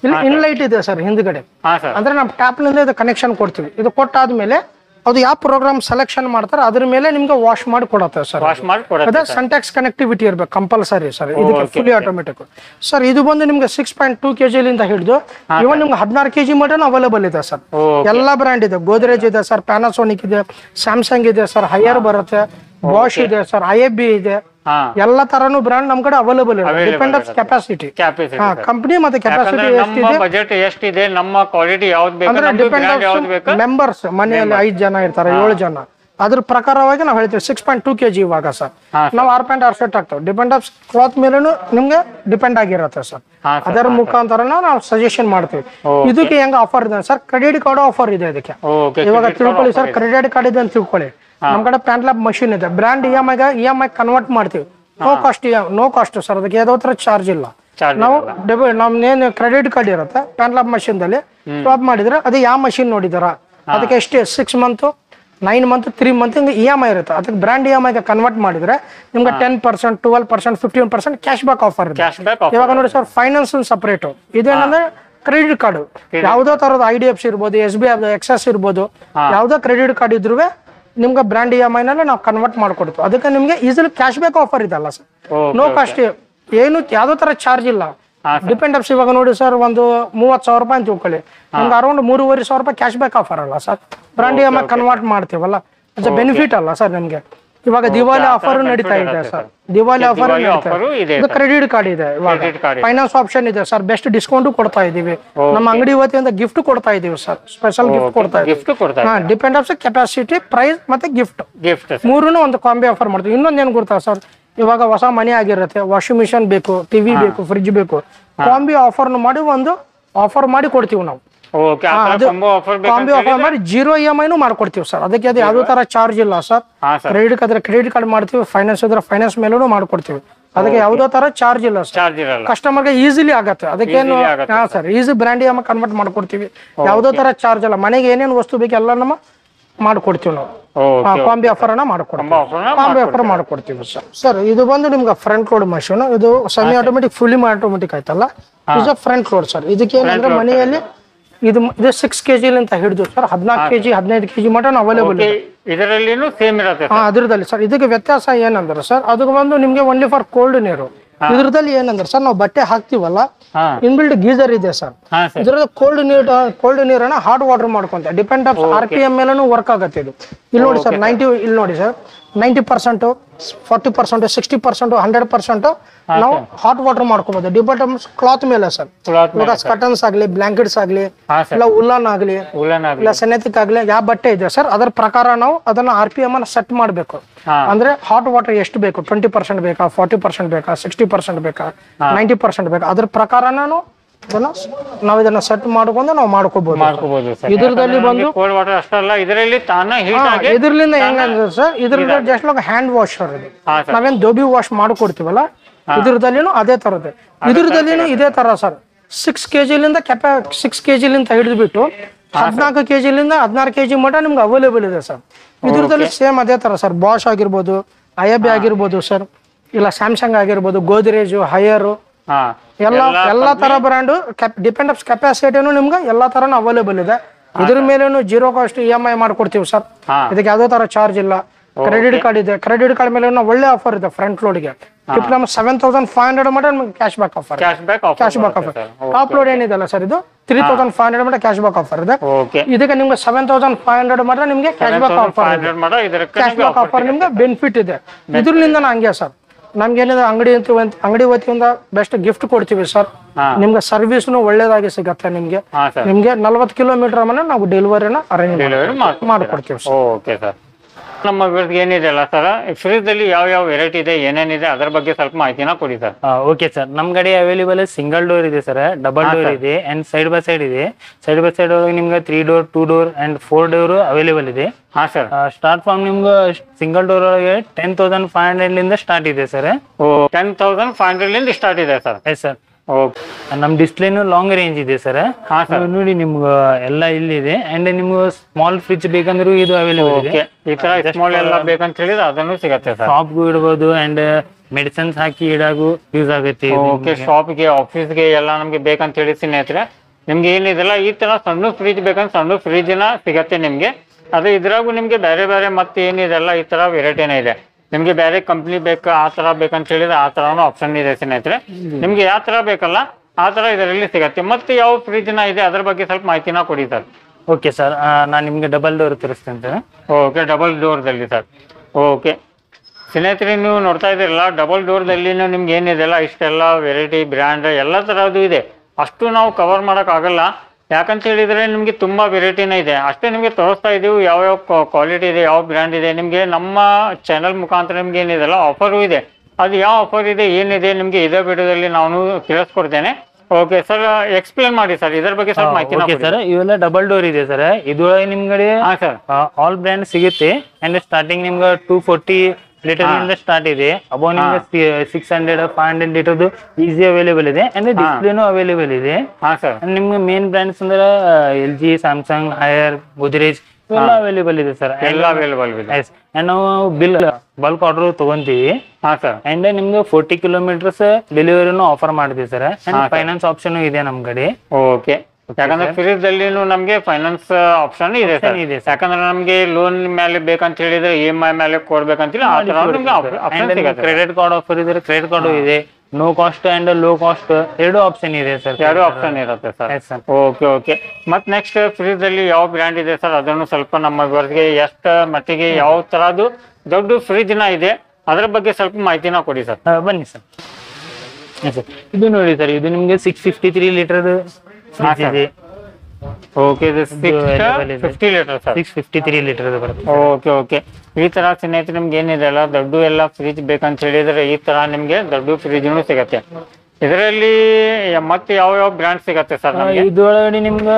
ಇಲ್ಲಿ ಇನ್ಲೈಟ್ ಇದೆ ಸರ್ ಹಿಂದ್ಗಡೆ ಹಾ ಸರ್ ಅಂದ್ರೆ ನಾವು ಟ್ಯಾಪ್ನಿಂದ ಇದು ಕನೆಕ್ಷನ್ ಕೊಡ್ತೀವಿ ಇದು ಕೊಟ್ಟಾದ್ಮೇಲೆ ಅದು ಯಾವ ಪ್ರೋಗ್ರಾಮ್ ಸೆಲೆಕ್ಷನ್ ಮಾಡ್ತಾರೆ ಅದ್ರ ಮೇಲೆ ನಿಮ್ಗೆ ವಾಶ್ ಮಾಡಿ ಕೊಡತ್ತೆ ಸರ್ ವಾಶ್ ಮಾಡಿ ಕೊಡತ್ತೆ ಅದೇ ಸಂಟ್ಯಾಕ್ಸ್ ಕನೆಕ್ಟಿವಿಟಿ ಇರ್ಬೇಕು ಕಂಪಲ್ಸರಿ ಸರ್ ಇದಕ್ಕೆ ಫುಲ್ಲಿ ಆಟೋಮೆಟಿಕ್ ಸರ್ ಇದು ಬಂದು ನಿಮ್ಗೆ ಸಿಕ್ಸ್ ಪಾಯಿಂಟ್ ಟೂ ಕೆ ಜಿಲಿಂದ ಹಿಡಿದು ಇವನ್ ನಿಮ್ಗೆ ಹದಿನಾರು ಕೆ ಜಿ ಮಟನ್ ಅವೈಲೇಬಲ್ ಇದೆ ಸರ್ ಎಲ್ಲ ಬ್ರ್ಯಾಂಡ್ ಇದೆ ಗೋದ್ರೇಜ್ ಇದೆ ಸರ್ ಪ್ಯಾನಾಸೋನಿಕ್ ಇದೆ ಸ್ಯಾಮ್ಸಂಗ್ ಇದೆ ಸರ್ ಹೈಯರ್ ಬರುತ್ತೆ ಬಾಷ್ ಇದೆ ಸರ್ ಐ ಎಫ್ ಬಿ ಇದೆ ಹಾ ಎಲ್ಲ ತರನು ಬ್ರ್ಯಾಂಡ್ ನಮ್ ಕಡೆ ಅವೈಲೇಬಲ್ ಇದೆ ಡಿಪೆಂಡ್ ಆಫ್ ಕೆಪಾಸಿಟಿ ಕ್ಯಾಪಿಸಿಟಿ ಹಾ ಕಂಪನಿ ಮತ್ತೆ ಕೆಪಾಸಿಟಿ ಯಾಕಂದ್ರೆ ನಮ್ಮ ಬಜೆಟ್ ಎಷ್ಟಿದೆ ನಮ್ಮ ಕ್ವಾಲಿಟಿ ಯಾವ್ದು ಬೇಕು ಅಂದ್ರೆ ನಮ್ಗೆ ಡಿಪೆಂಡ್ brand ಯಾವ್ದು ಬೇಕು ಮೆಂಬರ್ಸ್ ಮನೆಯಲ್ಲಿ ಐದ್ ಜನ ಇರ್ತಾರೆ ಏಳು ಜನ ಅದ್ರ ಪ್ರಕಾರವಾಗಿ ನಾವು ಹೇಳ್ತೀವಿ six point two K G ಇವಾಗ ಸರ್ ನಾವು ಆರ್ ಪಾಯಿಂಟ್ ಆರ್ ಸೆಟ್ ಆಗ್ತವೆ ಡಿಪೆಂಡ್ ಆಫ್ ಕ್ಲಾತ್ ಮೇಲೇನು ನಿಮ್ಗೆ ಡಿಪೆಂಡ್ ಆಗಿರುತ್ತೆ ಸರ್ ಹಾ, ಅದರ ಮುಖಾಂತರ ನಾವು ಸಜೆಷನ್ ಮಾಡ್ತೀವಿ ಇದಕ್ಕೆ ಹೆಂಗ ಆಫರ್ ಇದೆ ಸರ್ ಕ್ರೆಡಿಟ್ ಕಾರ್ಡ್ ಆಫರ್ ಇದೆ ಇದಕ್ಕೆ ಓಕೆ ಇವಾಗ ತಿಳ್ಕೊಳ್ಳಿ ಸರ್ ಕ್ರೆಡಿಟ್ ಕಾರ್ಡ್ ಇದೆ ಅಂತ ತಿಳ್ಕೊಳ್ಳಿ ನಮ್ ಕಡೆ ಪ್ಯಾಂಟ್ ಲ್ಯಾಬ್ ಮಷಿನ್ ಇದೆ brand E M I E M I convert ಮಾಡ್ತೀವಿ no cost no cost sir ಅದಕ್ಕೆ ಯಾವುದೋ ತರ ಚಾರ್ಜ್ ಇಲ್ಲ ಚಾರ್ಜ್ ನಾವು ಡೆಬಿ ನಮ್ನೇನು ಕ್ರೆಡಿಟ್ ಕಾರ್ಡ್ ಇರುತ್ತೆ ಪ್ಯಾನ್ ಲ್ಯಾಬ್ ಮಷಿನ್ ದಲ್ಲಿ ಸ್ವಾಪ್ ಮಾಡಿದ್ರೆ ಅದು ಯಾವ ಮಷಿನ್ ನೋಡಿದಾರ ಅದಕ್ಕೆ ಎಷ್ಟು six month nine month three month ಹಿಂಗೆ ಇ ಎಮ್ ಐ ಇರುತ್ತೆ ಅದಕ್ಕೆ ಬ್ರ್ಯಾಂಡ್ ಇ ಎಮ್ ಐಗೆ ಕನ್ವರ್ಟ್ ಮಾಡಿದ್ರೆ ನಿಮ್ಗೆ ten percent twelve percent fifteen percent cash back offer ಇದೆ ಕ್ಯಾಶ್ ಬ್ಯಾಕ್ ಇವಾಗ ನೋಡಿ ಸರ್ ಫೈನಾನ್ಸ್ ಸಪರೇಟ್ ಇದೇನಂದ್ರೆ ಕ್ರೆಡಿಟ್ ಕಾರ್ಡ್ ಯಾವ್ದೋ ತರದ ಐ ಡಿ ಎಫ್ ಸಿ ಇರ್ಬೋದು ಎಸ್ ಬಿ ಐ ಎಕ್ಸಸ್ ಇರ್ಬೋದು ಯಾವ್ದೋ ಕ್ರೆಡಿಟ್ ಕಾರ್ಡ್ ಇದ್ರು ನಿಮ್ಗೆ ಬ್ರ್ಯಾಂಡ್ ಇ ಎಮ್ ಐ ನಲ್ಲಿ ನಾವು ಕನ್ವರ್ಟ್ ಮಾಡ್ಕೊಡ್ತೀವಿ ಅದಕ್ಕೆ ನಿಮ್ಗೆ ಈಸಿಲಿ ಕ್ಯಾಶ್ ಬ್ಯಾಕ್ ಆಫರ್ ಇದಲ್ಲ ಸರ್ ನೋ ಕಾಸ್ಟ್ ಏನು ಯಾವ್ದೋ ತರ ಚಾರ್ಜ್ ಇಲ್ಲ ಡಿಪೆಂಡ್ ಅಪ್ಸ್ ಇವಾಗ ನೋಡಿ ಸರ್ ಒಂದು ಮೂವತ್ತು ಸಾವಿರ ರೂಪಾಯಿ ಅಂತ ತಿಳ್ಕೊಳ್ಳಿ ನಿಮ್ಗೆ ಅರೌಂಡ್ ಮೂರುವರೆ ಸಾವಿರ ರೂಪಾಯಿ ಕ್ಯಾಶ್ ಬ್ಯಾಕ್ ಆಫರ್ ಅಲ್ಲ sir brand E M I convert ಮಾಡ್ತೀವಲ್ಲ ಇಟ್ಸ್ ಬೆನಿಫಿಟ್ ಅಲ್ಲ ಸರ್ ನಿಮ್ಗೆ ಇವಾಗ ದಿವಾಲಿ ಆಫರ್ ನಡೀತಾ ಇದೆ sir Diwali offer Diwali offer ಇದೆ ಇದು ಕ್ರೆಡಿಟ್ ಕಾರ್ಡ್ ಇದೆ ಇವಾಗ Credit card ಇದೆ. ಫೈನಾನ್ಸ್ ಆಪ್ಷನ್ ಇದೆ ಸರ್ ಬೆಸ್ಟ್ ಡಿಸ್ಕೌಂಟ್ ಕೊಡ್ತಾ ಇದೀವಿ ನಮ್ಮ ಅಂಗಡಿ ವತಿಯಿಂದ ಗಿಫ್ಟ್ ಕೊಡ್ತಾ ಇದೀವಿ ಸರ್ ಸ್ಪೆಷಲ್ ಗಿಫ್ಟ್ ಕೊಡ್ತಾ ಇದೀವಿ ಗಿಫ್ಟ್ ಕೊಡ್ತಾರೆ ಹಾ ಡಿಪೆಂಡ್ ಆಫ್ ಕೆಪಾಸಿಟಿ ಪ್ರೈಸ್ ಮತ್ತೆ ಗಿಫ್ಟ್ ಗಿಫ್ಟ್ ಮೂರನ್ನು ಒಂದು ಕಾಂಬಿ ಆಫರ್ ಮಾಡ್ತೀವಿ ಇನ್ನೊಂದು ಏನ್ ಗೊತ್ತಾ ಸರ್ ಇವಾಗ ಹೊಸ ಮನೆ ಆಗಿರುತ್ತೆ ವಾಷಿಂಗ್ ಮಿಷನ್ ಬೇಕು ಟಿವಿ ಬೇಕು ಫ್ರಿಡ್ಜ್ ಬೇಕು ಕಾಂಬಿ ಆಫರ್ ಮಾಡಿ ಒಂದು ಆಫರ್ ಮಾಡಿ ಕೊಡ್ತೀವಿ ನಾವು okay combo offer combi offer ಮಾಡಿ ಜೀರೋ ಇ ಎಮ್ ಐನು ಮಾಡ್ಕೊಡ್ತೀವಿ ಸರ್ ಅದಕ್ಕೆ ಅದು ಯಾವುದೇ ತರ ಚಾರ್ಜ್ ಇಲ್ಲ ಸರ್ ಹಾ ಸರ್ ಕ್ರೆಡಿಟ್ ಆದ್ರೆ ಕ್ರೆಡಿಟ್ ಕಾರ್ಡ್ ಮಾಡ್ತೀವಿ ಫೈನಾನ್ಸ್ ಇದ್ರೆ ಫೈನಾನ್ಸ್ ಮೇಲೂ ಮಾಡ್ಕೊಡ್ತೀವಿ ಅದಕ್ಕೆ ಯಾವುದೋ ತರ ಚಾರ್ಜ್ ಇಲ್ಲ ಸರ್ ಚಾರ್ಜ್ ಇರಲ್ಲ ಕಸ್ಟಮರ್ಗೆ ಈಸಿಲಿ ಆಗತ್ತೆ ಅದಕ್ಕೇನು Easily ಆಗತ್ತೆ ಹಾ ಸರ್ ಈಸಿ ಬ್ರ್ಯಾಂಡ್ ಅಮ್ಮ ಕನ್ವರ್ಟ್ ಮಾಡ್ಕೊಡ್ತೀವಿ ಯಾವುದೋ ತರ ಚಾರ್ಜ್ ಇಲ್ಲ ಮನೆಗೆ ಏನೇನು ವಸ್ತು ಬೇಕು ಎಲ್ಲ ನಮ್ಮ ಮಾಡ್ಕೊಡ್ತೀವಿ ನಾವು ಓಕೆ ಕಾಂಬಿ ಆಫರ್ ಅನ್ನ ಮಾಡ್ಕೊಡ್ತೀವಿ ಕಂಬೋ ಆಫರ್ ಕಾಂಬಿ ಆಫರ್ ಮಾಡ್ಕೊಡ್ತೀವಿ ಸರ್ ಸರ್ ಇದು ಬಂದು ನಿಮ್ಗೆ ಫ್ರಂಟ್ ಲೋಡ್ ಮಷೀನ್ ಇದು ಸೆಮಿ ಆಟೋಮೆಟಿಕ್ ಫುಲ್ಲಿ ಆಟೋಮೆಟಿಕ್ ಆಯ್ತಲ್ಲ ಇದು ಫ್ರಂಟ್ ಲೋಡ್ ಸರ್ ಇದಕ್ಕೆ ಏನಂದ್ರೆ ಮನೆಯಲ್ಲಿ ಇದು ಇದು ಸಿಕ್ಸ್ ಕೆ ಅಂತ ಹಿಡಿದು ಸರ್ ಹದಿನಾಲ್ಕು ಕೆಜಿ ಹದಿನೈದು ಕೆಜಿ ಮಟನ್ ಅವೈಲೇಬಲ್ ಇದೆ ಇದರಲ್ಲಿನೂ ಸೇಮ್ ಇರುತ್ತೆ ಹಾ ಅದ್ರದಲ್ಲಿ ಸರ್ ಇದಕ್ಕೆ ವ್ಯತ್ಯಾಸ ಏನಂದ್ರೆ ಸರ್ ಅದಕ್ಕೆ ಬಂದು ನಿಮ್ಗೆ ಓನ್ಲಿ ಫಾರ್ ಕೋಲ್ಡ್ ನೀರು ಇದ್ರದಲ್ಲಿ ಏನಂದ್ರೆ ಸರ್ ನಾವು ಬಟ್ಟೆ ಹಾಕ್ತಿವಲ್ಲ ಹಾ ಇನ್ಬಿಲ್ಡ್ ಗೀಸರ್ ಇದೆ ಸರ್ ಹಾ ಸರ್ ಇದ್ರಲ್ಲಿ ಕೋಲ್ಡ್ ನೀರು ಕೋಲ್ಡ್ ನೀರನ್ನ ಹಾಟ್ ವಾಟರ್ ಮಾಡ್ಕೊಂತ depend of R P M ಮೇಲೂ ವರ್ಕ್ ಆಗುತ್ತೆ ಇದು ಇಲ್ಲಿ ನೋಡಿ ಸರ್ ನೈಂಟಿ ಇಲ್ಲಿ ನೋಡಿ sir ninety percent forty percent sixty percent hundred percent ನಾವು ಹಾಟ್ ವಾಟರ್ ಮಾಡ್ಕೋಬಹುದು ಡಿಪೆಂಡ್ ಆಫ್ ಕ್ಲಾತ್ ಮೇಲೆ ಸರ್ ಕ್ಲಾತ್ ಇವಾಗ ಕಟನ್ಸ್ ಆಗ್ಲಿ ಬ್ಲಾಂಕೆಟ್ಸ್ ಆಗ್ಲಿ ಹಾ ಸರ್ ಇಲ್ಲ ಉಲ್ಲನ್ ಆಗ್ಲಿ ಉಲನ್ ಆಗಲಿ ಇಲ್ಲ ಸೆನೆತಿಕ್ ಆಗ್ಲಿ ಯಾವ ಬಟ್ಟೆ ಇದೆ ಸರ್ ಅದರ ಪ್ರಕಾರ ನಾವು ಅದನ್ನ ಆರ್ ಪಿ ಎಮ್ ಅನ್ನ ಸೆಟ್ ಮಾಡಬೇಕು ಹಾ. ಅಂದ್ರೆ ಹಾಟ್ ವಾಟರ್ ಎಷ್ಟು ಬೇಕು ಟ್ವೆಂಟಿ ಪರ್ಸೆಂಟ್ ಬೇಕಾ ಫಾರ್ಟಿ ಪರ್ಸೆಂಟ್ ಬೇಕಾ ಸಿಕ್ಸ್ಟಿ ಪರ್ಸೆಂಟ್ ಬೇಕಾ ನೈಂಟಿ ಪರ್ಸೆಂಟ್ ಬೇಕಾ ಅದ್ರ ಪ್ರಕಾರ ನಾವು ಇದನ್ನ ನಾವು ಇದನ್ನ ಸೆಟ್ ಮಾಡ್ಕೊಂಡು ನಾವು ಮಾಡ್ಕೋಬಹುದು ಮಾಡ್ಕೋಬಹುದು ಸರ್ ಇದ್ರದಲ್ಲಿ ಬಂದು ಕೋಲ್ಡ್ ವಾಟರ್ ಅಷ್ಟಲ್ಲ ಇದರಲ್ಲಿ ತಾನ ಹೀಟ್ ಆಗಿ ಇದ್ರಲಿಂದ ಹೆಂಗಂದ್ರೆ ಸರ್ ಇದ್ರದ್ದು ಜಸ್ಟ್ ಲೋಕ ಹ್ಯಾಂಡ್ ವಾಷರ್ ಇದೆ ಹಾ ಸರ್ ನಾವೇನ್ ದೋಬಿ ವಾಶ್ ಮಾಡ್ಕೊಡ್ತೀವಲ್ಲ ಇದ್ರದಲ್ಲಿನೂ ಅದೇ ತರದೆ ಇದ್ರದಲ್ಲಿನೂ ಇದೇ ತರ ಸರ್ ಸಿಕ್ಸ್ ಕೆಜಿಲಿಂದ ಕೆಪಾ ಸಿಕ್ಸ್ ಕೆಜಿಲಿಂದ ಹಿಡಿದು ಬಿಟ್ಟು ಹದಿನಾಲ್ಕು ಕೆಜಿಲಿಂದ ಹದಿನಾರು ಕೆಜಿ ಮಟ ನಿಮ್ಗೆ ಅವೈಲೇಬಲ್ ಇದೆ ಸರ್ ಇದ್ರದಲ್ಲಿ ಸೇಮ್ ಅದೇ ತರ ಸರ್ ಬಾಷ್ ಆಗಿರ್ಬೋದು ಐಎಬಿ ಆಗಿರ್ಬೋದು ಸರ್ ಇಲ್ಲ ಸ್ಯಾಮ್ಸಂಗ್ ಆಗಿರ್ಬೋದು ಗೋದ್ರೇಜ್ ಹೈಯರ್ ಹಾ ಎಲ್ಲ ಎಲ್ಲಾ ತರ ಬ್ರ್ಯಾಂಡ್ ಡಿಪೆಂಡ್ ಆಫ್ ಕೆಪಾಸಿಟಿನೂ ನಿಮ್ಗೆ ಎಲ್ಲಾ ತರನು ಅವೈಲೇಬಲ್ ಇದೆ ಇದ್ರ ಮೇಲೇನು zero cost E M I ಮಾಡ್ಕೊಡ್ತೀವಿ ಸರ್ ಹಾ. ಇದಕ್ಕೆ ಯಾವುದೇ ತರ ಚಾರ್ಜ್ ಇಲ್ಲ ಕ್ರೆಡಿಟ್ ಕಾರ್ಡ್ ಇದೆ ಕ್ರೆಡಿಟ್ ಕಾರ್ಡ್ ಮೇಲೆ ಒಳ್ಳೆ ಆಫರ್ ಇದೆ ಫ್ರಂಟ್ ಲೋಡ್ಗೆ ಟಿಪ್ ನಮ್ಮ ಸೆವೆನ್ ತೌಸಂಡ್ ಫೈವ್ ಹಂಡ್ರೆಡ್ ಮಟ cash back offer cash back offer cash back offer top load ಏನಿದೆಲ್ಲ ಸರ್ ಇದು ತ್ರೀ ತೌಸಂಡ್ ಫೈವ್ ಹಂಡ್ರೆಡ್ ಮಟ ಕ್ಯಾಶ್ ಬ್ಯಾಕ್ ಆಫರ್ ಇದೆ ಓಕೆ ಇದಕ್ಕೆ ನಿಮ್ಗೆ ಸೆವೆನ್ ತೌಸಂಡ್ ಫೈವ್ ಹಂಡ್ರೆಡ್ ಮಟ ನಿಮ್ಗೆ cash back offer five hundred ಮಾಡೋ ಇದಕ್ಕೆ ಕ್ಯಾಶ್ ಬ್ಯಾಕ್ ಆಫರ್ ನಿಮ್ಗೆ ಬೆನಿಫಿಟ್ ಇದೆ ಇದ್ರಲಿಂದ ಹಂಗೆ ಸರ್ ನಮ್ಗೆ ಏನಿದೆ ಅಂಗಡಿ ಅಂತ ಅಂಗಡಿ ವತಿಯಿಂದ ಬೆಸ್ಟ್ ಗಿಫ್ಟ್ ಕೊಡ್ತೀವಿ ಸರ್ ಹಾ. ನಿಮ್ಗೆ ಸರ್ವಿಸ್ನು ಒಳ್ಳೇದಾಗಿ ಸಿಗತ್ತೆ ನಿಮ್ಗೆ ಹಾ ಸರ್ ನಿಮ್ಗೆ ನಲ್ವತ್ತು ಕಿಲೋಮೀಟರ್ ಮನೆ ನಾವು ಡೆಲಿವರಿನ ಅರೇಂಜ್ ಡೆಲಿವರಿ ಮಾಡ್ತೀವಿ ಮಾಡ್ಕೊಡ್ತೀವಿ ಸರ್ ಓಕೆ ಸರ್ ನಮ್ಮ ವಿವರಕ್ಕೆ ಏನಿದೆ ಅಲ್ಲ ಸರ್ ಫ್ರಿಜ್ದಲ್ಲಿ ಯಾವ ಯಾವ ವೆರೈಟಿ ಇದೆ ಏನೇನಿದೆ ಅದ್ರ ಬಗ್ಗೆ ಸ್ವಲ್ಪ ಮಾಹಿತಿನ ಕೊಡಿ ಸರ್ ಓಕೆ ಸರ್ ನಮ್ ಕಡೆ ಅವೈಲೇಬಲ್ ಸಿಂಗಲ್ ಡೋರ್ ಇದೆ ಸರ್ ಡಬಲ್ ಡೋರ್ ಇದೆ ಅಂಡ್ ಸೈಡ್ ಬೈ ಸೈಡ್ ಇದೆ ಸೈಡ್ ಬೈ ಸೈಡ್ ಒಳಗೆ ನಿಮ್ಗೆ three door two door and four door available ಇದೆ ಹಾ ಸರ್ ಸ್ಟಾರ್ಟ್ ಫ್ರಮ್ ನಿಮ್ಗೆ ಸಿಂಗಲ್ ಡೋರ್ ಒಳಗೆ ಟೆನ್ ತೌಸಂಡ್ ಫೈವ್ ಹಂಡ್ರೆಡ್ ಲಿಂದ ಸ್ಟಾರ್ಟ್ ಇದೆ ಸರ್ ಓ ten thousand five hundred start ಇದೆ ಸರ್ ಎಸ್ ಸರ್ ಓಕೆ ನಮ್ ಡಿಸ್ಪ್ಲೇನು ಲಾಂಗ್ ರೇಂಜ್ ಇದೆ ಸರ್ ಹಾ ಸರ್ ನೋಡಿ ನಿಮ್ಗೆ ಎಲ್ಲ ಇಲ್ಲಿದೆ ಅಂಡ್ ನಿಮ್ಗೆ ಸ್ಮಾಲ್ ಫ್ರಿಜ್ ಬೇಕಂದ್ರೂ ಇದು ಅವೈಲೇಬಲ್ ಇದೆ ಓಕೆ ಈ ತರ ಸ್ಮಾಲ್ ಎಲ್ಲ ಬೇಕಂತ ಹೇಳಿದ್ರೆ ಅದನ್ನು ಸಿಗತ್ತೆ ಸರ್ ಶಾಪ್ಗೂ ಇಡ್ಬೋದು ಅಂಡ್ ಮೆಡಿಸಿನ್ಸ್ ಹಾಕಿ ಇಡಾಗೂ ಯೂಸ್ ಆಗುತ್ತೆ ಇದು ಓಕೆ ಶಾಪ್ಗೆ ಆಫೀಸ್ಗೆ ಎಲ್ಲ ನಮ್ಗೆ ಬೇಕಂತ ಹೇಳಿ ಸ್ನೇಹಿತರೆ ನಿಮ್ಗೆ ಏನಿದೆಲ್ಲ ಈ ತರ ಸಣ್ಣ ಫ್ರಿಜ್ ಬೇಕಂದ್ರೆ ಸಣ್ಣ ಫ್ರಿಜ್ನ ಸಿಗತ್ತೆ ನಿಮ್ಗೆ ಅದೇ ಇದ್ರಾಗೂ ನಿಮ್ಗೆ ಬೇರೆ ಬೇರೆ ಮತ್ತೆ ಏನಿದೆಲ್ಲ ಈ ತರ ವೆರೈಟಿನೇ ಇದೆ ನಿಮ್ಗೆ ಬೇರೆ ಕಂಪ್ನಿ ಬೇಕು ಆ ತರ ಬೇಕಂತ ಹೇಳಿದ್ರೆ ಆ ತರನು ಆಪ್ಷನ್ ಇದೆ ಸ್ನೇಹಿತರೆ ನಿಮ್ಗೆ ಯಾವ ತರ ಬೇಕಲ್ಲ ಆ ತರ ಇದರಲ್ಲಿ ಸಿಗತ್ತೆ ಮತ್ತೆ ಯಾವ ಫ್ರಿಜ್ನ ಇದೆ ಅದ್ರ ಬಗ್ಗೆ ಸ್ವಲ್ಪ ಮಾಹಿತಿನ ಕೊಡಿ ಸರ್ ಓಕೆ ಸರ್ ನಾನು ನಿಮಗೆ ಡಬಲ್ ಡೋರ್ ತೋರಿಸ್ತೇನೆ ಸರ್ ಓಕೆ ಡಬಲ್ ಡೋರ್ದಲ್ಲಿ ಸರ್ ಓಕೆ ಸ್ನೇಹಿತರೆ ನೀವು ನೋಡ್ತಾ ಇದ್ದೀರಲ್ಲ ಡಬಲ್ ಡೋರ್ದಲ್ಲಿ ನಿಮ್ಗೆ ಏನಿದೆಲ್ಲ ಇಷ್ಟೆಲ್ಲ ವೆರೈಟಿ ಬ್ರ್ಯಾಂಡ್ ಎಲ್ಲ ಥರದ್ದು ಇದೆ ಅಷ್ಟು ನಾವು ಕವರ್ ಮಾಡೋಕ್ಕಾಗಲ್ಲ ಯಾಕಂತ ಹೇಳಿದರೆ ನಿಮಗೆ ತುಂಬ ವೆರೈಟಿನೇ ಇದೆ ಅಷ್ಟೇ ನಿಮಗೆ ತೋರಿಸ್ತಾ ಇದ್ದೀವಿ ಯಾವ್ಯಾವ ಕ್ವಾಲಿಟಿ ಇದೆ ಯಾವ ಬ್ರ್ಯಾಂಡ್ ಇದೆ ನಿಮಗೆ ನಮ್ಮ ಚಾನಲ್ ಮುಖಾಂತರ ನಿಮ್ಗೆ ಏನಿದೆಲ್ಲ ಆಫರು ಇದೆ ಅದು ಯಾವ ಆಫರ್ ಇದೆ ಏನಿದೆ ನಿಮಗೆ ಇದೇ ವಿಡಿಯೋದಲ್ಲಿ ನಾನು ತಿಳಿಸ್ಕೊಡ್ತೇನೆ ಓಕೆ ಸರ್ ಎಕ್ಸ್ಪ್ಲೇನ್ ಮಾಡಿ ಸರ್ ಇದ್ರ ಬಗ್ಗೆ ಸ್ವಲ್ಪ ಮಾಹಿತಿ ಓಕೆ ಸರ್ ಇವೆಲ್ಲ ಡಬಲ್ ಡೋರ್ ಇದೆ ಸರ್ ಇದ್ರೊಳಗೆ ನಿಮ್ಗಡೆ ಹಾಂ ಸರ್ ಆಲ್ ಬ್ರ್ಯಾಂಡ್ ಸಿಗುತ್ತೆ ಅಂಡ್ ಸ್ಟಾರ್ಟಿಂಗ್ ನಿಮ್ಗೆ ಟೂ ಫೋರ್ಟಿ ಲೀಟರ್ ಇಂದ ಸ್ಟಾರ್ಟ್ ಇದೆ ಅಬೌವ್ ನಿಮ್ಗೆ ಸಿಕ್ಸ್ ಹಂಡ್ರೆಡ್ ಫೈವ್ ಹಂಡ್ರೆಡ್ ಲೀಟರ್ದು ಈಸಿ ಅವೈಲೇಬಲ್ ಇದೆ ಅಂಡ್ ಡಿಸ್ಪ್ಲೇನು ಅವೈಲೇಬಲ್ ಇದೆ ಹಾಂ ಸರ್ And ನಿಮ್ಗೆ ಮೇನ್ ಬ್ರ್ಯಾಂಡ್ಸ್ ಅಂದ್ರೆ L G Samsung Haier Godrej ಇವೆಲ್ಲ ಅವೈಲೇಬಲ್ ಇದೆ ಸರ್ ಎಲ್ಲ ಅವೈಲೇಬಲ್ ಇದೆ ಅಂಡ್ ನಾವು ಬಿಲ್ ಬಲ್ಕ್ ಆರ್ಡರ್ ತಗೊಂತೀವಿ ಹಾಂ ಸರ್ ಅಂಡ್ ನಿಮ್ಗೆ ಫೋರ್ಟಿ ಕಿಲೋಮೀಟರ್ಸ್ ಡೆಲಿವರಿನೂ ಆಫರ್ ಮಾಡ್ತೀವಿ ಸರ್ ಅಂಡ್ ಫೈನಾನ್ಸ್ ಆಪ್ಷನ್ ಇದೆ ನಮ್ ಕಡೆ ಓಕೆ ಯಾಕಂದ್ರೆ ಫ್ರೀಜ್ ದಲ್ಲಿನೂ ನಮ್ಗೆ ಫೈನಾನ್ಸ್ ಆಪ್ಷನ್ ಇದೆ ಸರ್ ಇದೆ ಯಾಕಂದ್ರೆ ನಮ್ಗೆ ಲೋನ್ ಮೇಲೆ ಬೇಕಂತ ಹೇಳಿದ್ರೆ ಇ ಎಂ ಐ ಮೇಲೆ ಕೊಡ್ಬೇಕಂತಿಲ್ಲ ಆ ತರ ನಿಮ್ಗೆ ಆಪ್ಷನ್ ಸಿಗತ್ತೆ ಕ್ರೆಡಿಟ್ ಕಾರ್ಡ್ ಆಫರ್ ಇದೆ ಕ್ರೆಡಿಟ್ ಕಾರ್ಡ್ ಇದೆ no cost and low cost ಎರಡು ಆಪ್ಷನ್ ಇದೆ ಸರ್ ಎರಡು ಆಪ್ಷನ್ ಇರುತ್ತೆ sir Yes, sir. Okay okay ಮತ್ ನೆಕ್ಸ್ಟ್ ಫ್ರೀಜ್ ಅಲ್ಲಿ ಯಾವ ಬ್ರ್ಯಾಂಡ್ ಇದೆ ಸರ್ ಅದನ್ನು ಸ್ವಲ್ಪ ನಮ್ಮ ವಿವರ್ಗೆ ಎಷ್ಟು ಮಟ್ಟಿಗೆ ಯಾವ ತರದ್ದು ದೊಡ್ಡ ಫ್ರಿಜ್ ನ ಇದೆ ಅದ್ರ ಬಗ್ಗೆ ಸ್ವಲ್ಪ ಮಾಹಿತಿನ ಕೊಡಿ ಸರ್ ಆ, ಬನ್ನಿ ಸರ್ ಸರ್ ಇದು ನೋಡಿ ಸರ್ ಇದು ನಿಮ್ಗೆ six fifty three liter fridge sir. ಇದೆ ಓಕೆ ಇದು available ಇದೆ. Fifty liter sir six fifty three liter ಬರುತ್ತೆ ಓಕೆ ಓಕೆ ಈ ತರ ಸ್ನೇಹಿತರೆ ನಿಮ್ಗೆ ಏನಿದೆ ಅಲ್ಲ ದೊಡ್ಡ ಎಲ್ಲ ಫ್ರಿಜ್ ಬೇಕಂತ ಹೇಳಿದ್ರೆ ಈ ತರ ನಿಮ್ಗೆ ದೊಡ್ಡ ಫ್ರಿಜ್ನು ಸಿಗತ್ತೆ ಇದರಲ್ಲಿ ಮತ್ತೆ ಯಾವ ಯಾವ ಬ್ರ್ಯಾಂಡ್ ಸಿಗತ್ತೆ ಸರ್ ನಮ್ಗೆ ಇದ್ರೊಳಗಡೆ ನಿಮ್ಗೆ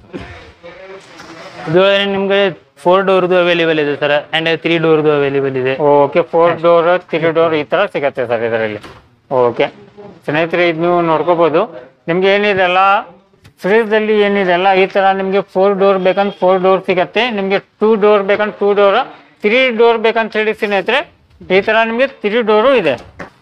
ಇದ್ರೊಳಗಡೆ ನಿಮ್ಗೆ ಫೋರ್ ಡೋರ್ದು ಅವೈಲೇಬಲ್ ಇದೆ ಸರ್ ಅಂಡ್ ತ್ರೀ ಡೋರ್ದು ಅವೈಲೇಬಲ್ ಇದೆ okay four door three door ಈ ತರ ಸಿಗತ್ತೆ ಸರ್ ಇದರಲ್ಲಿ ಓಕೆ ಸ್ನೇಹಿತರೆ ಇದು ನೀವು ನೋಡ್ಕೋಬಹುದು ನಿಮ್ಗೆ ಏನಿದೆಲ್ಲ ಫ್ರಿಜ್ ಅಲ್ಲಿ ಏನಿದೆಲ್ಲ ಈ ತರ ನಿಮ್ಗೆ ಫೋರ್ ಡೋರ್ ಬೇಕಂತ ಫೋರ್ ಡೋರ್ ಸಿಗತ್ತೆ ನಿಮ್ಗೆ ಟೂ ಡೋರ್ ಬೇಕಂತ ಟೂ ಡೋರ್ ತ್ರೀ ಡೋರ್ ಬೇಕಂತ ಹೇಳಿ ಸ್ನೇಹಿತರೆ ಈ ತರ ನಿಮ್ಗೆ ತ್ರೀ ಡೋರು ಇದೆ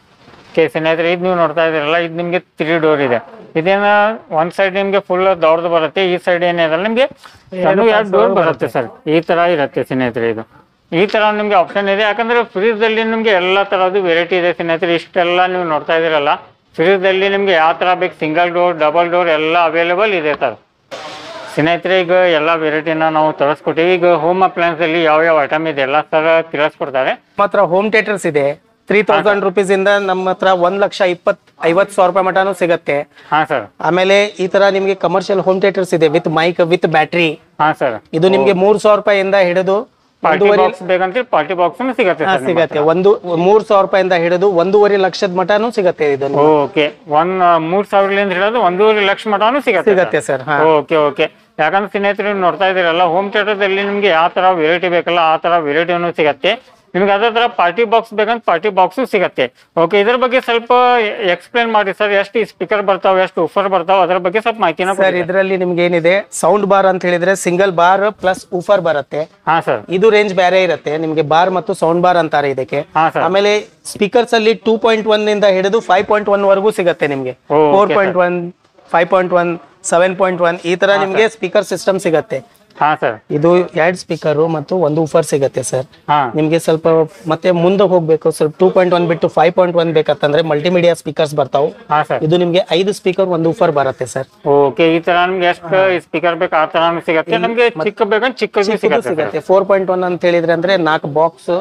ಓಕೆ ಸ್ನೇಹಿತರೆ ಇದು ನೀವು ನೋಡ್ತಾ ಇದ್ದೀರಲ್ಲ ಇದು ನಿಮ್ಗೆ ತ್ರೀ ಡೋರ್ ಇದೆ ಇದೇನ ಒಂದ್ ಸೈಡ್ ನಿಮ್ಗೆ ಫುಲ್ ದೊಡ್ಡದು ಬರುತ್ತೆ ಈ ಸೈಡ್ ಏನಿರಲ್ಲ ನಿಮ್ಗೆ ಸಣ್ಣ ಎರಡು ಡೋರ್ ಬರುತ್ತೆ ಸರ್ ಈ ತರ ಇರುತ್ತೆ ಸ್ನೇಹಿತರೆ ಇದು ಈ ತರ ನಿಮ್ಗೆ ಆಪ್ಷನ್ ಇದೆ ಯಾಕಂದ್ರೆ ಫ್ರಿಜ್ ಅಲ್ಲಿ ನಿಮ್ಗೆ ಎಲ್ಲಾ ತರದ್ದು ವೆರೈಟಿ ಇದೆ ಸ್ನೇಹಿತರೆ ಇಷ್ಟೆಲ್ಲ ನೀವು ನೋಡ್ತಾ ಇದೀರಲ್ಲ ಫ್ರಿಜ್ ಅಲ್ಲಿ ನಿಮ್ಗೆ ಯಾವ ತರ ಬೇಕು ಸಿಂಗಲ್ ಡೋರ್ ಡಬಲ್ ಡೋರ್ ಎಲ್ಲ ಅವೈಲೇಬಲ್ ಇದೆ ಸರ್ ಸ್ನೇಹಿತರೆ ಈಗ ಎಲ್ಲ ವೆರೈಟಿನ ನಾವು ತರಿಸ್ಕೊಟ್ಟಿವಿ ಈಗ ಹೋಮ್ ಅಪ್ಲಯನ್ಸ್ ಅಲ್ಲಿ ಯಾವ ಯಾವ ಐಟಮ್ ಇದೆ ಎಲ್ಲ ಸರ್ ತಿಳಿಸ್ಕೊಡ್ತಾರೆ ನಮ್ಮ ಹತ್ರ ಹೋಮ್ ಥಿಯೇಟರ್ಸ್ ಇದೆ ತ್ರೀ ತೌಸಂಡ್ ರುಪೀಸ್ ಇಂದ ನಮ್ಮ ಹತ್ರ ಒಂದ್ ಲಕ್ಷ ಇಪ್ಪತ್ ಐವತ್ ಸಾವಿರ ರೂಪಾಯಿ ಮಟನೂ ಸಿಗತ್ತೆ ಹಾ ಸರ್ ಆಮೇಲೆ ಈ ತರ ನಿಮ್ಗೆ ಕಮರ್ಷಿಯಲ್ ಹೋಮ್ ಥಿಯೇಟರ್ಸ್ ಇದೆ ವಿತ್ ಮೈಕ್ ವಿತ್ ಬ್ಯಾಟ್ರಿ ಹಾ ಸರ್ ಇದು ನಿಮ್ಗೆ ಮೂರ್ ಸಾವಿರ ರೂಪಾಯಿಂದ ಹಿಡಿದು ಪಾರ್ಟಿ ಬಾಕ್ಸ್ ಬೇಕಂದ್ರೆ ಪಾರ್ಟಿ ಬಾಕ್ಸ್ ಸಿಗತ್ತೆ ಹಾ, ಸರ್ ನಿಮ್ಮ ಸಿಗತ್ತೆ ಒಂದು ಮೂರ್ ಸಾವಿರ ರೂಪಾಯಿಂದ ಹಿಡಿದು ಒಂದೂವರೆ ಲಕ್ಷದ ಮಟನೂ ಸಿಗತ್ತೆ ಇದನ್ನು ಓಕೆ ಒನ್ ಮೂರ್ ಸಾವಿರಲಿಂದ ಹಿಡಿದು ಒಂದೂವರೆ ಲಕ್ಷ ಮಟನೂ ಸಿಗತ್ತೆ ಸಿಗತ್ತೆ ಸರ್ ಹಾ ಓಕೆ ಓಕೆ ಯಾಕಂದ್ರೆ ಸ್ನೇಹಿತರೆ ನೀವು ನೋಡ್ತಾ ಇದ್ದೀರಲ್ಲ ಹೋಮ್ ಥಿಯೇಟರ್ದಲ್ಲಿ ನಿಮ್ಗೆ ಯಾವ ತರ ವೆರೈಟಿ ಬೇಕಲ್ಲ ಆ ತರ ವೆರೈಟಿನೂ ಸಿಗತ್ತೆ ನಿಮ್ಗೆ ಅದೇ ತರ ಪಾರ್ಟಿ ಬಾಕ್ಸ್ ಬೇಕಂತ ಪಾರ್ಟಿ ಬಾಕ್ಸು ಸಿಗತ್ತೆ ಓಕೆ ಇದ್ರ ಬಗ್ಗೆ ಸ್ವಲ್ಪ ಎಕ್ಸ್ಪ್ಲೇನ್ ಮಾಡಿ ಸರ್ ಎಷ್ಟು ಸ್ಪೀಕರ್ ಬರ್ತಾವ ಎಷ್ಟು ಉಫರ್ ಬರ್ತಾವ ಅದ್ರ ಬಗ್ಗೆ ಸ್ವಲ್ಪ ಮಾಹಿತಿನ ಸರ್ ಇದರಲ್ಲಿ ನಿಮ್ಗೆ ಏನಿದೆ ಸೌಂಡ್ ಬಾರ್ ಅಂತ ಹೇಳಿದ್ರೆ ಸಿಂಗಲ್ ಬಾರ್ ಪ್ಲಸ್ ಊಫರ್ ಬರುತ್ತೆ ಹಾ ಸರ್ ಇದು ರೇಂಜ್ ಬೇರೆ ಇರುತ್ತೆ ನಿಮ್ಗೆ ಬಾರ್ ಮತ್ತು ಸೌಂಡ್ ಬಾರ್ ಅಂತಾರೆ ಇದಕ್ಕೆ ಹಾ ಸರ್ ಆಮೇಲೆ ಸ್ಪೀಕರ್ಸ್ ಅಲ್ಲಿ ಟೂ ಪಾಯಿಂಟ್ ಒನ್ ಇಂದ ಹಿಡಿದು ಫೈವ್ ಪಾಯಿಂಟ್ ಒನ್ ವರೆಗೂ ಸಿಗತ್ತೆ ನಿಮ್ಗೆ ಓ, four point one five point one seven point one ಈ ತರ ನಿಮ್ಗೆ ಸ್ಪೀಕರ್ ಸಿಸ್ಟಮ್ ಸಿಗತ್ತೆ ಹಾ ಸರ್ ಇದು ಎರಡ್ ಸ್ಪೀಕರ್ ಮತ್ತು ಒಂದು ಊಫರ್ ಸಿಗತ್ತೆ ಸರ್ ಹಾ ನಿಮ್ಗೆ ಸ್ವಲ್ಪ ಮತ್ತೆ ಮುಂದೆ ಹೋಗ್ಬೇಕು ಸ್ವಲ್ಪ ಟೂ ಪಾಯಿಂಟ್ ಒನ್ ಬಿಟ್ಟು ಫೈವ್ ಪಾಯಿಂಟ್ ಒನ್ ಬೇಕಂತಂದ್ರೆ ಮಲ್ಟಿಮೀಡಿಯಾ ಸ್ಪೀಕರ್ಸ್ ಬರ್ತಾವು ಹಾ ಸರ್ ಇದು ನಿಮ್ಗೆ ಐದು ಸ್ಪೀಕರ್ ಒಂದು ಊಫರ್ ಬರುತ್ತೆ ಸರ್ ಓಕೆ ಈ ತರ ನಿಮ್ಗೆ ಎಷ್ಟು ಸ್ಪೀಕರ್ ಬೇಕು ಆ ತರಾನು ಸಿಗತ್ತೆ ನಮ್ಗೆ ಚಿಕ್ಕ ಬೇಕಂತ ಚಿಕ್ಕದು ಸಿಗತ್ತೆ ಸರ್ ಸಿಗತ್ತೆ ಫೋರ್ ಪಾಯಿಂಟ್ ಒನ್ ಅಂತ ಹೇಳಿದ್ರೆ ಅಂದ್ರೆ ನಾಲ್ಕು ಬಾಕ್ಸ್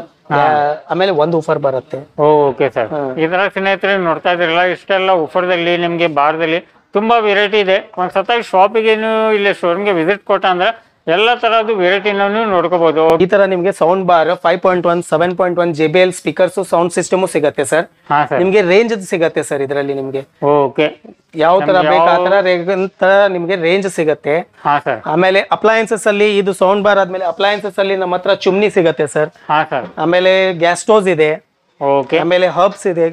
ಆಮೇಲೆ ಒಂದು ಊಫರ್ ಬರುತ್ತೆ ಓಕೆ ಸರ್ ಈ ತರ ಸ್ನೇಹಿತರೆ ನೋಡ್ತಾ ಇದ್ರಲ್ಲ ಇಷ್ಟೆಲ್ಲ ಉಫರ್ದಲ್ಲಿ ನಿಮ್ಗೆ ಬಾರದಲ್ಲಿ ತುಂಬಾ ವೆರೈಟಿ ಇದೆ ಒಂದ್ ಸತ ಶಾಪಿಗೆ ನೀವು ಇಲ್ಲಿ ಶೋರೂಮ್ಗೆ ವಿಸಿಟ್ ಕೊಟ್ಟ ಅಂದ್ರೆ ಎಲ್ಲ ತರದ್ದು ವೆರೈಟಿನ ನೋಡ್ಕೋಬಹುದು ಈ ತರ ನಿಮ್ಗೆ sound bar five point one seven point one J B L speakers sound system ಸಿಗತ್ತೆ ಸರ್ ಹಾ ಸರ್ ನಿಮ್ಗೆ ರೇಂಜ್ ಸಿಗತ್ತೆ ಸರ್ ಇದರಲ್ಲಿ ನಿಮ್ಗೆ ಓಕೆ ಯಾವ ತರ ಬೇಕು ಆ ತರ ರೇಂಜ್ ತರ ನಿಮ್ಗೆ ರೇಂಜ್ ಸಿಗತ್ತೆ ಹಾ ಸರ್ ಆಮೇಲೆ ಅಪ್ಲಯನ್ಸಸ್ ಅಲ್ಲಿ ಇದು ಸೌಂಡ್ ಬಾರ್ ಆದ್ಮೇಲೆ ಅಪ್ಲಯನ್ಸಸ್ ಅಲ್ಲಿ ನಮ್ಮ ಹತ್ರ ಚುಮ್ನಿ ಸಿಗತ್ತೆ ಸರ್ ಹಾ ಸರ್ ಆಮೇಲೆ ಗ್ಯಾಸ್ ಸ್ಟೋವ್ಸ್ ಇದೆ ಓಕೆ ಆಮೇಲೆ ಹರ್ಬ್ಸ್ ಇದೆ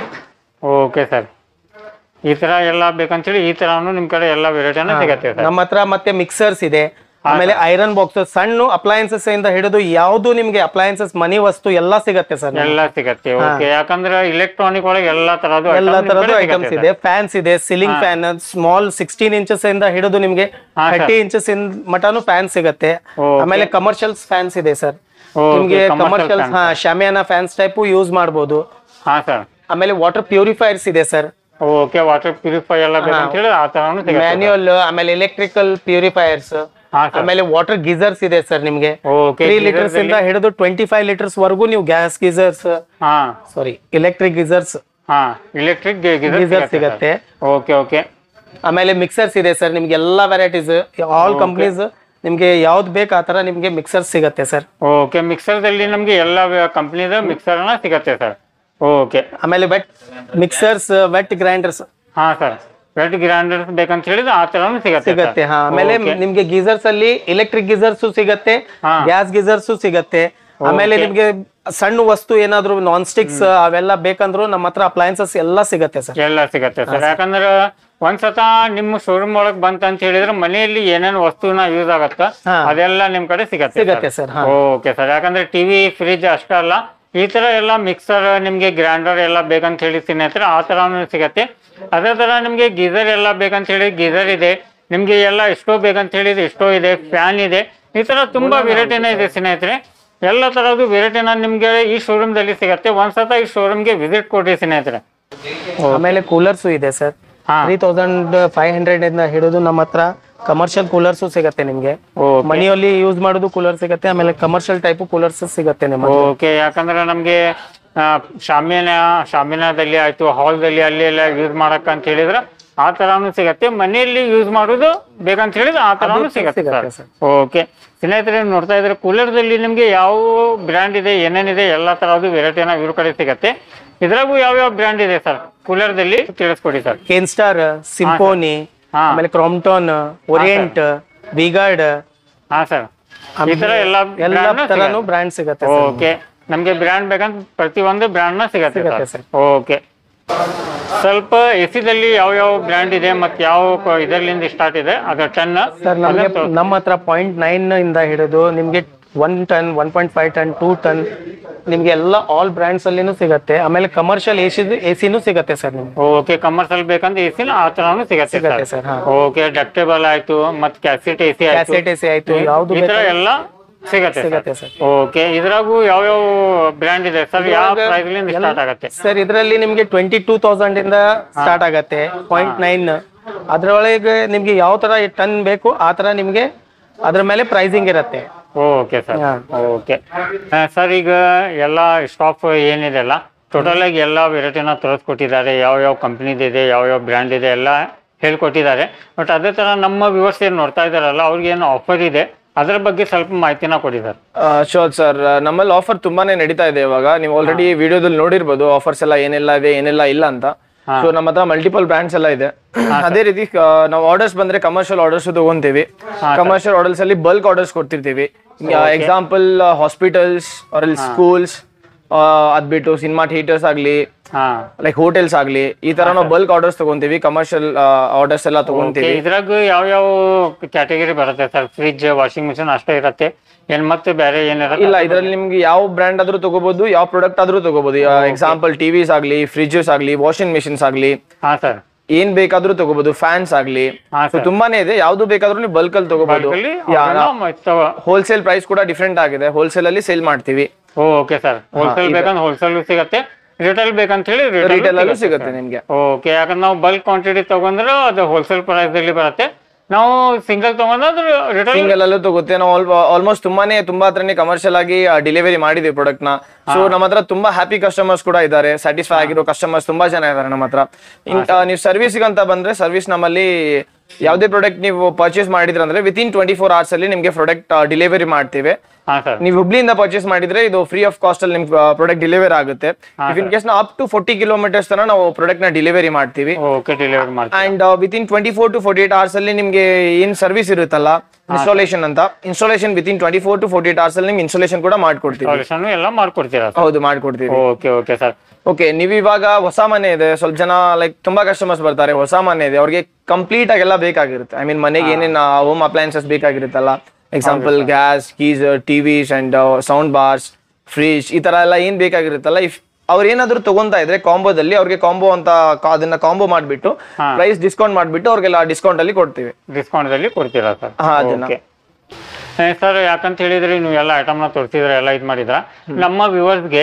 ಓಕೆ ಸರ್ ಈ ತರ ಎಲ್ಲ ಬೇಕಂತೇಳಿ ಈ ತರನು ನಿಮ್ ಕಡೆ ಎಲ್ಲ ವೆರೈಟಿನ ಸಿಗತ್ತೆ ಸರ್ ನಮ್ಮ ಹತ್ರ ಮತ್ತೆ ಮಿಕ್ಸರ್ಸ್ ಇದೆ ಆಮೇಲೆ ಐರನ್ ಬಾಕ್ಸ್ ಸಣ್ಣ ಅಪ್ಲಯನ್ಸಸ್ ಇಂದ ಹಿಡಿದು ಯಾವ್ದು ನಿಮ್ಗೆ ಅಪ್ಲಯನ್ಸಸ್ ಮನಿ ವಸ್ತು ಎಲ್ಲಾ ಸಿಗತ್ತೆ ಸರ್ ಎಲ್ಲ ಸಿಗತ್ತೆ ಓಕೆ ಯಾಕಂದ್ರೆ ಇಲೆಕ್ಟ್ರಾನಿಕ್ ಒಳಗೆ ಎಲ್ಲಾ ತರದ್ದು ಎಲ್ಲಾ item ನಿಮ್ ತರದ್ದು ಕಡೆ ಐಟಮ್ಸ್ ಸಿಗತ್ತೆ ಇದೆ ಫ್ಯಾನ್ಸ್ ಇದೆ ceiling fan small sixteen inches ಇಂದ ಹಿಡಿದು ನಿಮ್ಗೆ ಹಾ, sir. ಥರ್ಟಿ ಇಂಚಸ್ ಮಟನು ಫ್ಯಾನ್ ಸಿಗತ್ತೆ Okay. ಆಮೇಲೆ ಕಮರ್ಷಿಯಲ್ಸ್ ಫ್ಯಾನ್ಸ್ ಇದೆ ಸರ್ Okay, ನಿಮ್ಗೆ commercial ಕಮರ್ಷಿಯಲ್ಸ್ fans. ಹಾ ಶಾಮಿಯಾನ ಫ್ಯಾನ್ಸ್ ಟೈಪ್ ಯೂಸ್ ಮಾಡಬಹುದು ಹಾ ಸರ್ ಆಮೇಲೆ ವಾಟರ್ ಪ್ಯೂರಿಫೈರ್ಸ್ ಇದೆ ಸರ್ ಓಕೆ ವಾಟರ್ ಪ್ಯೂರಿಫೈ ಎಲ್ಲ ಬೇಕಂತ ಹೇಳಿ ಆ ತರಾನು ಸಿಗತ್ತೆ ಮ್ಯಾನ್ಯುಯಲ್ ಆಮೇಲೆ ಎಲೆಕ್ಟ್ರಿಕಲ್ ಪ್ಯೂರಿಫೈರ್ಸ್ ಹಾ ಸರ್ ಆಮೇಲೆ ವಾಟರ್ ಗೀಸರ್ಸ್ ಇದೆ ಸರ್ ನಿಮ್ಗೆ ಓಕೆ ತ್ರೀ ಲೀಟರ್ಸ್ ಇಂದ ಹಿಡಿದು ಟ್ವೆಂಟಿ ಫೈವ್ ಲೀಟರ್ಸ್ ವರೆಗೂ ನೀವು ಗ್ಯಾಸ್ ಗೀಸರ್ಸ್ ಹಾ ಸಾರಿ ಎಲೆಕ್ಟ್ರಿಕ್ ಗೀಸರ್ಸ್ ಹಾ ಇಲೆಕ್ಟ್ರಿಕ್ ಗೀಸರ್ ಸಿಗತ್ತೆ ಓಕೆ ಓಕೆ ಆಮೇಲೆ ಮಿಕ್ಸರ್ಸ್ ಇದೆ ಸರ್ ನಿಮ್ಗೆ ಎಲ್ಲಾ ವೆರೈಟೀಸ್ ಆಲ್ ಕಂಪ್ನೀಸ್ ನಿಮ್ಗೆ ಯಾವ್ದು ಬೇಕು ಆ ತರ ನಿಮ್ಗೆ ಮಿಕ್ಸರ್ಸ್ ಸಿಗತ್ತೆ ಸರ್ ಓಕೆ ದಲ್ಲಿ ನಮ್ಗೆ ಎಲ್ಲ ಕಂಪ್ನಿದ ಮಿಕ್ಸರ್ ಸಿಗತ್ತೆ ಸರ್ ಓಕೆ ಆಮೇಲೆ ವೆಟ್ ಮಿಕ್ಸರ್ಸ್ ವೆಟ್ ಗ್ರೈಂಡರ್ಸ್ ಹಾ ಸರ್ ರೆಡ್ ಗ್ರೈಂಡರ್ಸ್ ಬೇಕಂತ ಹೇಳಿದ್ರೆ ಆ ತರಾನು ಸಿಗತ್ತೆ sir. ಸಿಗತ್ತೆ ಹಾ ಆಮೇಲೆ ನಿಮ್ಗೆ ಗೀಸರ್ಸ್ ಅಲ್ಲಿ ಎಲೆಕ್ಟ್ರಿಕ್ ಗೀಸರ್ಸ್ ಸಿಗತ್ತೆ ಹಾ. ಗ್ಯಾಸ್ ಗೀಸರ್ಸ್ ಸಿಗತ್ತೆ ಆಮೇಲೆ ನಿಮ್ಗೆ ಸಣ್ಣ ವಸ್ತು ಏನಾದ್ರು ನಾನ್ ಸ್ಟಿಕ್ಸ್ ಅವೆಲ್ಲ ಬೇಕಂದ್ರು ನಮ್ಮ ಹತ್ರ ಅಪ್ಲಯನ್ಸಸ್ ಎಲ್ಲ ಸಿಗತ್ತೆ ಸರ್ ಎಲ್ಲ ಸಿಗತ್ತೆ ಸರ್ ಯಾಕಂದ್ರೆ ಒಂದ್ಸತ ನಿಮ್ಮ ಶೋರೂಮ್ ಒಳಗ್ ಬಂತ ಅಂತ ಹೇಳಿದ್ರೆ ಮನೆಯಲ್ಲಿ ಏನೇನ್ ವಸ್ತುನ ಯೂಸ್ ಆಗತ್ತ ಹಾ. ಅದೆಲ್ಲ ನಿಮ್ ಕಡೆ ಸಿಗತ್ತೆ ಸಿಗತ್ತೆ ಸರ್ ಹಾ ಓಕೆ ಸರ್ ಯಾಕಂದ್ರೆ ಟಿವಿ ಫ್ರಿಜ್ ಅಷ್ಟೇ ಅಲ್ಲ ಈ ತರ ಎಲ್ಲ ಮಿಕ್ಸರ್ ನಿಮ್ಗೆ ಗ್ರೈಂಡರ್ ಎಲ್ಲ ಬೇಕಂತ ಹೇಳಿ ಸ್ನೇಹಿತರೆ ಆ ತರಾನು ಸಿಗತ್ತೆ ಅದೇ ತರ ನಿಮ್ಗೆ ಗೀಸರ್ ಎಲ್ಲ ಬೇಕಂತ ಹೇಳಿ ಗೀಸರ್ ಇದೆ ನಿಮ್ಗೆ ಎಲ್ಲ ಸ್ಟೋವ್ ಬೇಕಂತ ಹೇಳಿದ್ರೆ ಸ್ಟೋವ್ ಇದೆ ಫ್ಯಾನ್ ಇದೆ ಈ ತರ ತುಂಬಾ ವೆರೈಟಿನ ಇದೆ ಸ್ನೇಹಿತರೆ ಎಲ್ಲ ತರದ್ದು ವೆರೈಟಿನ ನಿಮ್ಗೆ ಈ ಶೋರೂಮ್ ದಲ್ಲಿ ಸಿಗತ್ತೆ ಒಂದ್ಸತ ಈ ಶೋರೂಮ್ಗೆ ವಿಸಿಟ್ ಕೊಡ್ರಿ ಸ್ನೇಹಿತರೆ ಆಮೇಲೆ ಕೂಲರ್ಸ್ ಇದೆ ಸರ್ ಹಾ. ತ್ರೀ ತೌಸಂಡ್ ಫೈವ್ ಹಂಡ್ರೆಡ್ ಇಂದ ಹಿಡಿದು ನಮ್ಮ ಹತ್ರ ಕಮರ್ಷಿಯಲ್ ಕೂಲರ್ಸ್ ಸಿಗತ್ತೆ ನಿಮ್ಗೆ ಓಕೆ ಮನೆಯಲ್ಲಿ ಯೂಸ್ ಮಾಡೋದು ಕೂಲರ್ ಸಿಗತ್ತೆ ಆಮೇಲೆ ಕಮರ್ಷಿಯಲ್ ಟೈಪ್ ಕೂಲರ್ಸ್ ಸಿಗತ್ತೆ ನಿಮ್ಮ ಹತ್ರ. ಓಕೆ ಯಾಕಂದ್ರೆ ನಮ್ಗೆ ಆ, ಶಾಮಿಯಾನ ಶಾಮಿಯಾನದಲ್ಲಿ ಆಯ್ತು ಹಾಲ್ದಲ್ಲಿ ಅಲ್ಲಿ ಎಲ್ಲ ಯೂಸ್ ಮಾಡಕ್ ಅಂತ ಹೇಳಿದ್ರೆ ಆ ತರಾನು ಸಿಗತ್ತೆ ಮನೆಯಲ್ಲಿ ಯೂಸ್ ಮಾಡೋದು ಬೇಕಂತ ಹೇಳಿದ್ರೆ ಆ ತರಾನು ಸಿಗತ್ತೆ ಸಿಗತ್ತೆ ಸರ್ ಓಕೆ ಸ್ನೇಹಿತರೆ ನೋಡ್ತಾ ಇದ್ರೆ ಕೂಲರ್ದಲ್ಲಿ ನಿಮ್ಗೆ ಯಾವ ಬ್ರ್ಯಾಂಡ್ ಇದೆ ಏನೇನಿದೆ ಎಲ್ಲಾ ತರದ್ದು ವೆರೈಟಿನ ಇವ್ರ ಕಡೆ ಸಿಗತ್ತೆ ಇದ್ರಾಗೂ ಯಾವ ಯಾವ ಬ್ರ್ಯಾಂಡ್ ಇದೆ ಸರ್ ಕೂಲರ್ದಲ್ಲಿ ತಿಳಿಸ್ಕೊಡಿ ಸರ್ ಕೇನ್ಸ್ಟಾರ್ ಸಿಂಪೋನಿ ಹಾ. ಆಮೇಲೆ ಕ್ರಾಂಪ್ಟನ್ ಓರಿಯಂಟ್ ವಿಗಾರ್ಡ್ ಹಾ ಸರ್ ಈ ತರ ಎಲ್ಲ ಎಲ್ಲ brand ನ ತರಾನು ಸಿಗತ್ತೆ. ಬ್ರ್ಯಾಂಡ್ ಸಿಗತ್ತೆ sir. ಓಕೆ ನಮ್ಗೆ ಬ್ರ್ಯಾಂಡ್ ಬೇಕಂತ ಪ್ರತಿಯೊಂದು ಬ್ರ್ಯಾಂಡ್ ನ ಸಿಗತ್ತೆ ಸಿಗತ್ತೆ ಸರ್ ಓಕೆ ಸ್ವಲ್ಪ ಎಸಿದಲ್ಲಿ ಯಾವ ಯಾವ ಬ್ರ್ಯಾಂಡ್ ಇದೆ ಮತ್ತೆ ಯಾವ ಕ- ಇದರ್ಲಿಂದ ಸ್ಟಾರ್ಟ್ ಇದೆ ಅದು ಟನ್ ಸರ್ ನಮಗೆ ನಮ್ಮ ಹತ್ರ ಪಾಯಿಂಟ್ ನೈನ್ ಇಂದ ಹಿಡಿದು ನಿಮ್ಗೆ one ton one point five ton two ton ನಿಮ್ಗೆ ಎಲ್ಲ ಆಲ್ ಬ್ರ್ಯಾಂಡ್ಸ್ ಅಲ್ಲಿನೂ ಸಿಗತ್ತೆ ಆಮೇಲೆ ಕಮರ್ಷಿಯಲ್ ಎಸಿ ಎಸಿನೂ ಸಿಗತ್ತೆ ಸರ್ ನಿಮ್ಗೆ ಓಕೆ ಕಮರ್ಷಿಯಲ್ ಬೇಕಂದ್ರೆ ಎಸಿನ ಆ ತರಾನು ಸಿಗತ್ತೆ ಸಿಗತ್ತೆ ಸರ್ ಸರ್ ಹಾ ಓಕೆ ಡಕ್ಟೇಬಲ್ ಆಯ್ತು ಮತ್ತೆ ಕ್ಯಾಸೆಟ್ ಎಸಿ ಆಯ್ತು ಕ್ಯಾಸೆಟ್ ಎಸಿ ಆಯ್ತು ಯಾವ್ದು ಈ ತರ ಎಲ್ಲ ಸಿಗತ್ತೆ ಸಿಗತ್ತೆ ಸರ್ ಓಕೆ ಇದ್ರಾಗೂ ಯಾವ ಯಾವ ಬ್ರ್ಯಾಂಡ್ ಇದೆ ಸರ್ ಯಾವ ಪ್ರೈಸ್ ಲಿಂದ ಸ್ಟಾರ್ಟ್ ಆಗತ್ತೆ ಸರ್ ಇದರಲ್ಲಿ ನಿಮ್ಗೆ ಟ್ವೆಂಟಿ ಟೂ ತೌಸಂಡ್ ಇಂದ ಸ್ಟಾರ್ಟ್ ಆಗತ್ತೆ ಪಾಯಿಂಟ್ ನೈನ್ ಅದ್ರೊಳಗೆ ನಿಮ್ಗೆ ಯಾವ ತರ ಟನ್ ಬೇಕು ಆ ತರ ನಿಮ್ಗೆ ಅದ್ರ ಮೇಲೆ ಪ್ರೈಸಿಂಗ್ ಇರತ್ತೆ ಓಕೆ ಸರ್ ಓಕೆ ಸರ್ ಈಗ ಎಲ್ಲ ಸ್ಟಾಪ್ ಏನಿದೆ ಅಲ್ಲ ಟೋಟಲ್ ಆಗಿ ಎಲ್ಲ ವೆರೈಟಿನ ತೋರಿಸ್ಕೊಟ್ಟಿದ್ದಾರೆ ಯಾವ ಯಾವ ಕಂಪ್ನಿದು ಇದೆ ಯಾವ ಯಾವ ಬ್ರ್ಯಾಂಡ್ ಇದೆ ಎಲ್ಲ ಹೇಳ್ಕೊಟ್ಟಿದ್ದಾರೆ ಬಟ್ ಅದೇ ಥರ ನಮ್ಮ ವ್ಯೂವರ್ಸ್ ಏನು ನೋಡ್ತಾ ಇದ್ದಾರಲ್ಲ ಅವ್ರಿಗೆ ಏನು ಆಫರ್ ಇದೆ ಅದ್ರ ಬಗ್ಗೆ ಸ್ವಲ್ಪ ಮಾಹಿತಿನ ಕೊಡಿ ಸರ್ ಶೋರ್ ಸರ್ ನಮ್ಮಲ್ಲಿ ಆಫರ್ ತುಂಬಾನೇ ನಡೀತಾ ಇದೆ ಇವಾಗ ನೀವು ಆಲ್ರೆಡಿ ವಿಡಿಯೋದಲ್ಲಿ ನೋಡಿರ್ಬೋದು ಆಫರ್ಸ್ ಎಲ್ಲ ಏನೆಲ್ಲ ಇದೆ ಏನೆಲ್ಲ ಇಲ್ಲ ಅಂತ ಸೊ ನಮ್ಮ ಹತ್ರ ಮಲ್ಟಿಪಲ್ ಬ್ರ್ಯಾಂಡ್ಸ್ ಎಲ್ಲ ಇದೆ ಅದೇ ರೀತಿ ಆ, ನಾವು ಆರ್ಡರ್ಸ್ ಬಂದ್ರೆ ಕಮರ್ಷಿಯಲ್ ಆರ್ಡರ್ಸ್ ತಗೊಂತೀವಿ ಕಮರ್ಷಿಯಲ್ ಆರ್ಡರ್ಸ್ ಅಲ್ಲಿ ಬಲ್ಕ್ ಆರ್ಡರ್ಸ್ ಕೊಡ್ತಿರ್ತೀವಿ ಎಕ್ಸಾಂಪಲ್ ಹಾಸ್ಪಿಟಲ್ಸ್ ಆರ್ ಸ್ಕೂಲ್ಸ್ ಅದ್ಬಿಟ್ಟು ಸಿನಿಮಾ ಥಿಯೇಟರ್ಸ್ ಆಗ್ಲಿ ಹಾಂ ಲೈಕ್ ಹೋಟೆಲ್ಸ್ ಆಗ್ಲಿ ಈ ತರ ನಾವು ಬಲ್ಕ್ ಆರ್ಡರ್ಸ್ ತಗೊಂತೀವಿ ಕಮರ್ಷಿಯಲ್ ಆರ್ಡರ್ಸ್ ಎಲ್ಲ ತಗೊಂತೀವಿ ಇದ್ರಾಗ ಯಾವ ಯಾವ ಕ್ಯಾಟಗರಿ ಬರುತ್ತೆ ಸರ್ ಫ್ರಿಜ್ ವಾಷಿಂಗ್ ಮಿಷಿನ್ ಅಷ್ಟೇ ಇರುತ್ತೆ ಏನ್ ಮತ್ತೆ ಬೇರೆ ಏನಿರುತ್ತೆ ಇಲ್ಲ ಇದರಲ್ಲಿ ನಿಮ್ಗೆ ಯಾವ ಬ್ರ್ಯಾಂಡ್ ಆದ್ರೂ ತಗೋಬಹುದು ಯಾವ ಪ್ರಾಡಕ್ಟ್ ಆದ್ರೂ ತಗೋಬಹುದು ಎಕ್ಸಾಂಪಲ್ ಟಿವಿಸ್ ಆಗ್ಲಿ ಫ್ರಿಡ್ಜಸ್ ಆಗ್ಲಿ ವಾಷಿಂಗ್ ಮಿಷಿನ್ಸ್ ಆಗ್ಲಿ ಹಾ ಸರ್ ಏನ್ ಬೇಕಾದ್ರೂ ತಗೋಬಹುದು ಫ್ಯಾನ್ಸ್ ಆಗ್ಲಿ ಹಾ So, ತುಂಬಾನೇ ಇದೆ ಯಾವ್ದು ಬೇಕಾದ್ರೂ ನೀವು ಬಲ್ಕ್ ಅಲ್ಲಿ ತಗೋಬಹುದು ಹೋಲ್ಸೇಲ್ ಪ್ರೈಸ್ ಕೂಡ ಡಿಫ್ರೆಂಟ್ ಆಗಿದೆ ಹೋಲ್ಸೇಲ್ ಅಲ್ಲಿ ಸೇಲ್ ಮಾಡ್ತೀವಿ ಓಕೆ ಸರ್ ಹೋಲ್ಸೇಲ್ ಬೇಕಂದ್ರೆ ಹೋಲ್ಸೇಲ್ ಸಿಗತ್ತೆ ರಿಟೇಲ್ ಬೇಕಂತ ಹೇಳಿ ರಿಟೇಲ್ ಅಲ್ಲೂ ಸಿಗುತ್ತೆ ನಿಮ್ಗೆ ಓಕೆ ಯಾಕಂದ್ರೆ ನಾವು ಬಲ್ಕ್ ಕ್ವಾಂಟಿಟಿ ತಗೊಂಡ್ರೆ ಅದು ಹೋಲ್ಸೇಲ್ ಪ್ರೈಸ್ ಅಲ್ಲಿ ಬರುತ್ತೆ ನಾವು ಸಿಂಗಲ್ ತಗೊಂಡ್ರೆ ರಿಟೇಲ್ ಸಿಂಗಲ್ ಅಲ್ಲೂ ತಗೋತೆ ನಾವು ಆಲ್ಮೋಸ್ಟ್ ತುಂಬಾನೇ ತುಂಬಾ ಹತ್ರನೇ ಕಮರ್ಷಿಯಲ್ ಆಗಿ ಡೆಲಿವರಿ ಮಾಡಿದೀವಿ ಪ್ರಾಡಕ್ಟ್ ನ ಸೊ ನಮ್ಮ ಹತ್ರ ತುಂಬಾ ಹ್ಯಾಪಿ ಕಸ್ಟಮರ್ಸ್ ಕೂಡ ಇದ್ದಾರೆ ಸ್ಯಾಟಿಸ್ಫೈ ಆಗಿರೋ ಕಸ್ಟಮರ್ಸ್ ತುಂಬಾ ಜನ ಇದ್ದಾರೆ ನಮ್ಮ ಹತ್ರ ಇನ್- ಆ, ನೀವು ಸರ್ವಿಸ್ ಅಂತ ಬಂದ್ರೆ ಸರ್ವಿಸ್ ನಮ್ಮಲ್ಲಿ ಯಾವುದೇ ಪ್ರಾಡಕ್ಟ್ ನೀವು ಪರ್ಚೇಸ್ ಮಾಡಿದ್ರೆ ಅಂದ್ರೆ within twenty four hours ಅಲ್ಲಿ ನಿಮ್ಗೆ ಪ್ರಾಡಕ್ಟ್ ಡೆಲಿವರಿ ಮಾಡ್ತೀವಿ ಹಾ ಸರ್ ನೀವು ಹುಬ್ಳಿಯಿಂದ ಪರ್ಚೇಸ್ ಮಾಡಿದ್ರೆ ಇದು ಫ್ರೀ ಆಫ್ ಕಾಸ್ಟ್ ಅಲ್ಲಿ ನಿಮ್ ಪ್ರಾಡಕ್ಟ್ ಡೆಲಿವರಿ ಆಗುತ್ತೆ ಇಫ್ ಇನ್ ಕೇಸ್ ನಾವು ಅಪ್ ಟು ಫೋರ್ಟಿ ಕಿಲೋಮೀಟರ್ಸ್ ತನ ನಾವು ಪ್ರಾಡಕ್ಟ್ ನ ಡೆಲಿವರಿ ಮಾಡ್ತೀವಿ ಓಕೆ ಡೆಲಿವರಿ ಮಾಡ್ತೀವಿ and within twenty four to forty eight hours ಅಲ್ಲಿ ನಿಮ್ಗೆ ಏನ್ ಸರ್ವಿಸ್ ಇರುತ್ತಲ್ಲ ಇನ್ಸ್ಟಾಲೇಷನ್ ಅಂತ installation within twenty four to forty eight hours ಅಲ್ಲಿ ನಿಮ್ಗೆ ಇನ್ಸ್ಟಾಲೇಷನ್ ಕೂಡ ಮಾಡ್ಕೊಡ್ತೀವಿ ಸೊಲ್ಯೂಷನ್ ಎಲ್ಲ ಮಾಡ್ಕೊಡ್ತೀರಾ ಸರ್ ಹೌದು ಮಾಡ್ಕೊಡ್ತೀವಿ ಓಕೆ ಓಕೆ ಸರ್ ಓಕೆ ನೀವು ಇವಾಗ ಹೊಸ ಮನೆ ಇದೆ ಸ್ವಲ್ಪ ಜನ ಲೈಕ್ ತುಂಬಾ ಕಸ್ಟಮರ್ಸ್ ಬರ್ತಾರೆ ಹೊಸ ಮನೆ ಇದೆ ಅವ್ರಿಗೆ ಕಂಪ್ಲೀಟ್ ಆಗೆಲ್ಲ ಬೇಕಾಗಿರುತ್ತೆ ಐ ಮೀನ್ ಮನೆಗೆ ಏನೇನು ಹೋಮ್ ಅಪ್ಲಯನ್ಸಸ್ ಬೇಕಾಗಿರುತ್ತಲ್ಲ example gas geyser TVs and sound bars fridge ಈ ತರ ಎಲ್ಲ ಏನ್ ಬೇಕಾಗಿರುತ್ತಲ್ಲ ಇಫ್ ಅವ್ರು ಏನಾದ್ರು ತಗೊಂತಾ ಇದ್ರೆ ಕಾಂಬೋದಲ್ಲಿ ಅವ್ರಿಗೆ ಕಾಂಬೋ ಅಂತ ಕಾ- ಅದನ್ನ ಕಾಂಬೋ ಮಾಡ್ಬಿಟ್ಟು ಪ್ರೈಸ್ ಡಿಸ್ಕೌಂಟ್ ಮಾಡ್ಬಿಟ್ಟು ಅವ್ರಿಗೆಲ್ಲ ಡಿಸ್ಕೌಂಟ್ ಅಲ್ಲಿ ಕೊಡ್ತೀವಿ ಡಿಸ್ಕೌಂಟಲ್ಲಿ ಕೊಡ್ತೀರಾ ಸರ್ ಹಾ, ಅದನ್ನ. ಓಕೆ ಸರ್ ಯಾಕಂತ ಹೇಳಿದ್ರೆ ನೀವು ಎಲ್ಲ ಐಟಮ್ನ ತೋರಿಸಿದ್ರೆ ಎಲ್ಲ ಇದು ಮಾಡಿದ್ರ ನಮ್ಮ ವ್ಯೂವರ್ಸ್ಗೆ